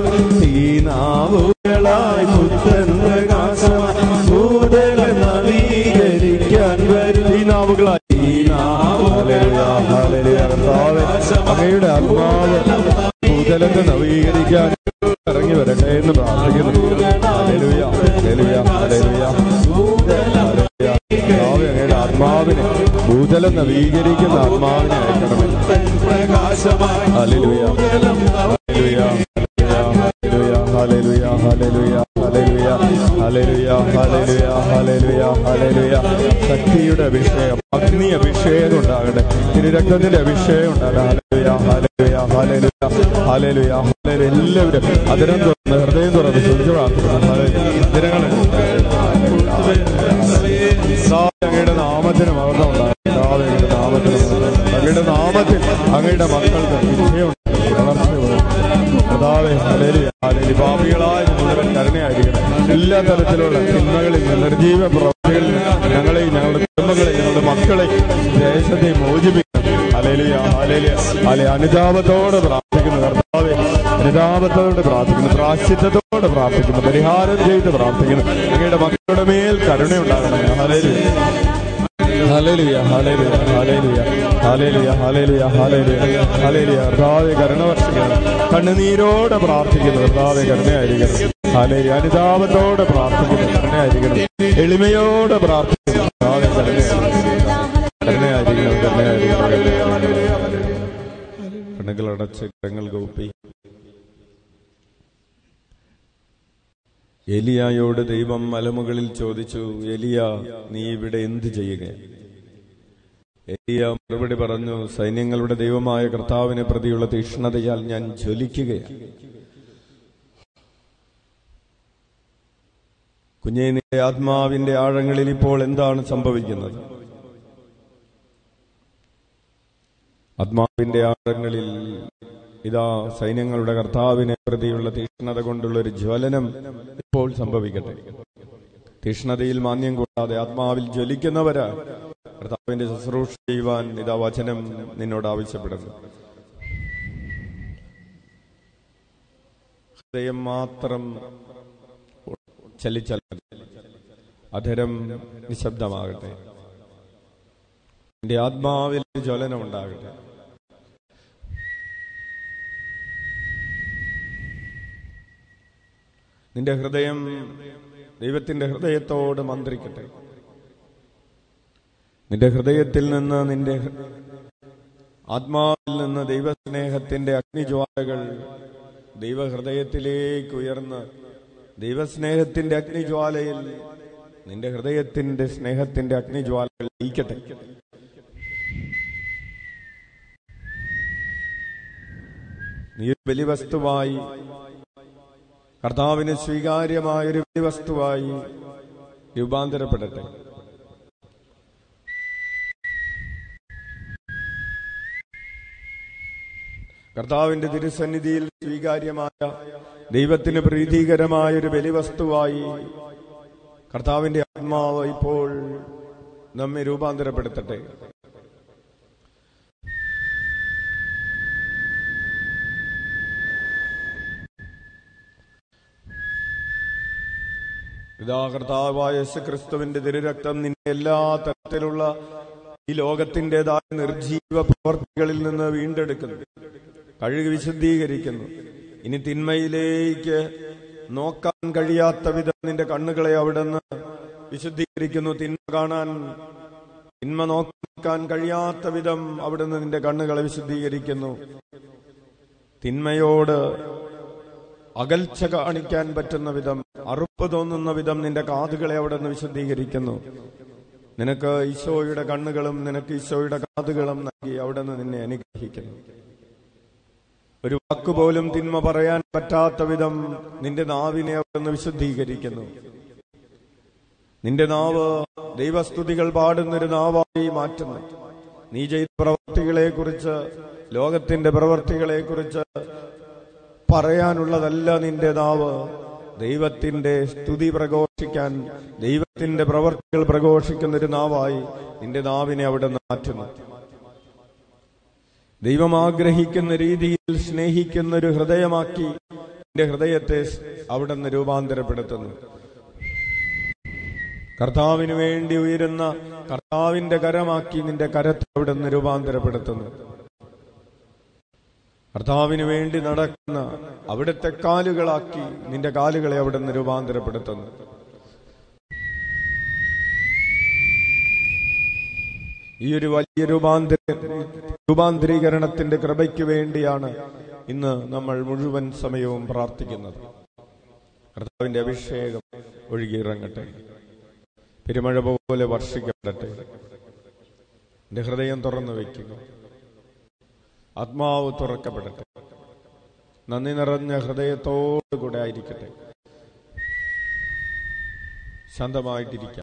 തീനാവുകളായി പുത്തൻ പ്രകാശമായി ഭൂതലം നവീകരിക്കാൻ വരൂ തീനാവുകളായി ഹല്ലേലൂയ, ഹല്ലേലൂയ. കർത്താവേ, അങ്ങയുടെ ആത്മാവ് ഭൂതലത്തെ നവീകരിക്കാൻ ഇറങ്ങി വരട്ടെ എന്ന് പ്രാർത്ഥിക്കുന്നു ഹല്ലേലൂയ, ഹല്ലേലൂയ, ഹല്ലേലൂയ. ഹല്ലേലൂയ. കർത്താവേ, അങ്ങയുടെ ആത്മാവിനെ ഭൂതലം നവീകരിക്കുന്ന ആത്മാവിനെ അയക്കണമേ പ്രകാശമായി ഹല്ലേലൂയ. ഹല്ലേലൂയ. ഹല്ലേലൂയ. ഹല്ലേലൂയ. ഹല്ലേലൂയ. ഹല്ലേലൂയ. ഹല്ലേലൂയ. ഹല്ലേലൂയ. ഹല്ലേലൂയ. ഹല്ലേലൂയ. ശക്തിയുടെ അഭിഷേകം അഗ്നി അഭിഷേകം ഉണ്ടാകട്ടെ തിരു രക്തത്തിന്റെ അഭിഷേകം ഉണ്ടാകട്ടെ ഹല്ലേലൂയ. ഹല്ലേലൂയ. ഹല്ലേലൂയ. ഹല്ലേലൂയ. ഹല്ലേലൂയ. എല്ലാവരും അതിരം തുറന്ന് ഹൃദയം തുറന്ന് ശ്രദ്ധിച്ചു പ്രാർത്ഥിക്കുന്നു ഹല്ലേലൂയ. ദിനങ്ങളിൽ കർത്താവേ, അങ്ങയുടെ നാമത്തിന് മഹത്വം ഉണ്ടാകട്ടെ കർത്താവേ, അങ്ങയുടെ നാമത്തിന് മഹത്വം. അങ്ങയുടെ നാമത്തിൽ അങ്ങയുടെ മക്കൾക്ക് വിജയം വളർച്ച കർത്താവേ ഹല്ലേലൂയ, ഹല്ലേലൂയ. പാപികളായ മുഴുവൻ കരുണയായിരിക്കണം എല്ലാ തരത്തിലുള്ള തിന്മകളിൽ നിന്ന് നിർജീവ പ്രവൃത്തികളിൽ നിന്ന് ഞങ്ങളെയും ഞങ്ങളുടെ കുടുംബങ്ങളെയും ഞങ്ങളുടെ മക്കളെയും ദേശത്തെ മോചിപ്പിക്കണം ഹല്ലേലൂയ, ഹല്ലേലൂയ. ഹല്ലേലൂയ. അനുതാപത്തോടെ പ്രാർത്ഥിക്കുന്നു കർത്താവെ അനുതാപത്തോടെ പ്രാർത്ഥിക്കുന്നു പ്രാശ്ചിത്തത്തോടെ പ്രാർത്ഥിക്കുന്നു പരിഹാരം ചെയ്ത് പ്രാർത്ഥിക്കുന്നു അങ്ങയുടെ മക്കളുടെ മേൽ കരുണയുണ്ടാകണം ഹല്ലേലൂയ ഹല്ലേലൂയ ഹല്ലേലൂയ ഹല്ലേലൂയ ഹല്ലേലൂയ ഹല്ലേലൂയ ഹല്ലേലൂയ ഹല്ലേലൂയ കർത്താവെ കരുണ വർഷിക്കണം കണ്ണുനീരോടെ പ്രാർത്ഥിക്കുന്നു കർത്താവെ കരുണയായിരിക്കണം ഹല്ലേലൂയ അനുതാപത്തോടെ പ്രാർത്ഥിക്കുന്നു കരുണയായിരിക്കണം എളിമയോടെ പ്രാർത്ഥിക്കുന്നു കർത്താവെ കരുണയായിരിക്കണം കരുണയായിരിക്കണം കരുണയായിരിക്കണം കണ്ണുകളടച്ച് കരങ്ങൾ ഗോപി എലിയായോട് ദൈവം മലമുകളിൽ ചോദിച്ചു എലിയ നീ ഇവിടെ എന്ത് ചെയ്യുക എലിയ മറുപടി പറഞ്ഞു സൈന്യങ്ങളുടെ ദൈവമായ കർത്താവിനെ പ്രതിയുള്ള തീഷ്ണതയാൽ ഞാൻ ജ്വലിക്കുകയാണ് കുഞ്ഞേ നിന്റെ ആത്മാവിന്റെ ആഴങ്ങളിൽ ഇപ്പോൾ എന്താണ് സംഭവിക്കുന്നത് ആത്മാവിന്റെ ആഴങ്ങളിൽ ഇതാ സൈന്യങ്ങളുടെ കർത്താവിനെ പ്രതിയുള്ള തീഷ്ണത കൊണ്ടുള്ള ഒരു ജ്വലനം ഇപ്പോൾ സംഭവിക്കട്ടെ തീഷ്ണതയിൽ മാന്യം കൂടാതെ ആത്മാവിൽ ജ്വലിക്കുന്നവരാ കർത്താവിന്റെ ശുശ്രൂഷ ചെയ്യുവാൻ ഇതാ വചനം നിന്നോട് ആവശ്യപ്പെടുന്നു ഹൃദയം മാത്രം ചലിച്ചാൽ മതി. അധരം നിശബ്ദമാകട്ടെ എന്റെ ആത്മാവിൽ ഒരു ജ്വലനം ഉണ്ടാകട്ടെ നിന്റെ ഹൃദയം ദൈവത്തിന്റെ ഹൃദയത്തോട് മന്ത്രിക്കട്ടെ നിന്റെ ഹൃദയത്തിൽ നിന്ന് നിന്റെ ആത്മാവിൽ നിന്ന് ദൈവസ്നേഹത്തിന്റെ അഗ്നിജ്വാലകൾ ദൈവഹൃദയത്തിലേക്ക് ഉയർന്ന് ദൈവസ്നേഹത്തിന്റെ അഗ്നിജ്വാലയിൽ നിന്റെ ഹൃദയത്തിന്റെ സ്നേഹത്തിന്റെ അഗ്നിജ്വാലകൾ ലയിക്കട്ടെ നീ ഒരു ബലിവസ്തുവായി കർത്താവിന് സ്വീകാര്യമായ ഒരു ബലിവസ്തുവായി രൂപാന്തരപ്പെടട്ടെ കർത്താവിന്റെ തിരുസന്നിധിയിൽ സ്വീകാര്യമായ ദൈവത്തിന് പ്രീതികരമായ ഒരു ബലിവസ്തുവായി കർത്താവിന്റെ ആത്മാവ് ഇപ്പോൾ നമ്മെ രൂപാന്തരപ്പെടുത്തട്ടെ ഇതാ കർത്താവായ യേശു ക്രിസ്തുവിന്റെ തിരുരക്തം നിന്നെ എല്ലാ തരത്തിലുള്ള ഈ ലോകത്തിൻ്റെതായ നിർജീവ പ്രവർത്തികളിൽ നിന്ന് വീണ്ടെടുക്കുന്നു കഴുകി വിശുദ്ധീകരിക്കുന്നു ഇനി തിന്മയിലേക്ക് നോക്കാൻ കഴിയാത്ത വിധം നിന്റെ കണ്ണുകളെ അവിടുന്ന് വിശുദ്ധീകരിക്കുന്നു തിന്മ കാണാൻ തിന്മ നോക്കാൻ കഴിയാത്ത വിധം അവിടുന്ന് നിന്റെ കണ്ണുകളെ വിശുദ്ധീകരിക്കുന്നു തിന്മയോട് അകൽച്ച കാണിക്കാൻ പറ്റുന്ന വിധം അറുപ്പ് തോന്നുന്ന വിധം നിന്റെ കാതുകളെ അവിടെ നിന്ന് വിശദീകരിക്കുന്നു നിനക്ക് ഈശോയുടെ കണ്ണുകളും നിനക്ക് ഈശോയുടെ കാതുകളും നൽകി അവിടെ നിന്ന് നിന്നെ അനുഗ്രഹിക്കുന്നു ഒരു വാക്കുപോലും തിന്മ പറയാൻ പറ്റാത്ത വിധം നിന്റെ നാവിനെ അവിടെ നിന്ന് വിശുദ്ധീകരിക്കുന്നു നിന്റെ നാവ് ദൈവസ്തുതികൾ പാടുന്നൊരു നാവായി മാറ്റുന്നു നീ ചെയ്ത പ്രവർത്തികളെക്കുറിച്ച് ലോകത്തിന്റെ പ്രവർത്തികളെക്കുറിച്ച് പറയാനുള്ളതല്ല നിന്റെ നാവ് ദൈവത്തിന്റെ സ്തുതി പ്രഘോഷിക്കാൻ ദൈവത്തിന്റെ പ്രവർത്തികൾ പ്രഘോഷിക്കുന്ന ഒരു നാവായി നിന്റെ നാവിനെ അവിടെ മാറ്റുന്നു ദൈവം ആഗ്രഹിക്കുന്ന രീതിയിൽ സ്നേഹിക്കുന്ന ഒരു ഹൃദയമാക്കി നിന്റെ ഹൃദയത്തെ അവിടെ നിന്ന് രൂപാന്തരപ്പെടുത്തുന്നു കർത്താവിന് വേണ്ടി ഉയരുന്ന കർത്താവിന്റെ കരമാക്കി നിന്റെ കരത്തെ അവിടെ നിന്ന് രൂപാന്തരപ്പെടുത്തുന്നു കർത്താവിന് വേണ്ടി നടക്കുന്ന അവിടുത്തെ കാലുകളാക്കി നിന്റെ കാലുകളെ അവിടെ നിന്ന് രൂപാന്തരപ്പെടുത്തുന്നു ഈ ഒരു വലിയ രൂപാന്തര രൂപാന്തരീകരണത്തിന്റെ കൃപയ്ക്ക് വേണ്ടിയാണ് ഇന്ന് നമ്മൾ മുഴുവൻ സമയവും പ്രാർത്ഥിക്കുന്നത് കർത്താവിന്റെ അഭിഷേകം ഒഴുകിയിറങ്ങട്ടെ പെരുമഴ പോലെ വർഷിക്കപ്പെടട്ടെ എന്റെ ഹൃദയം തുറന്നു വയ്ക്കുക ആത്മാവ് തുറക്കപ്പെടട്ടെ നന്ദി നിറഞ്ഞ ഹൃദയത്തോടു കൂടെ ആയിരിക്കട്ടെ ശാന്തമായിട്ടിരിക്കാം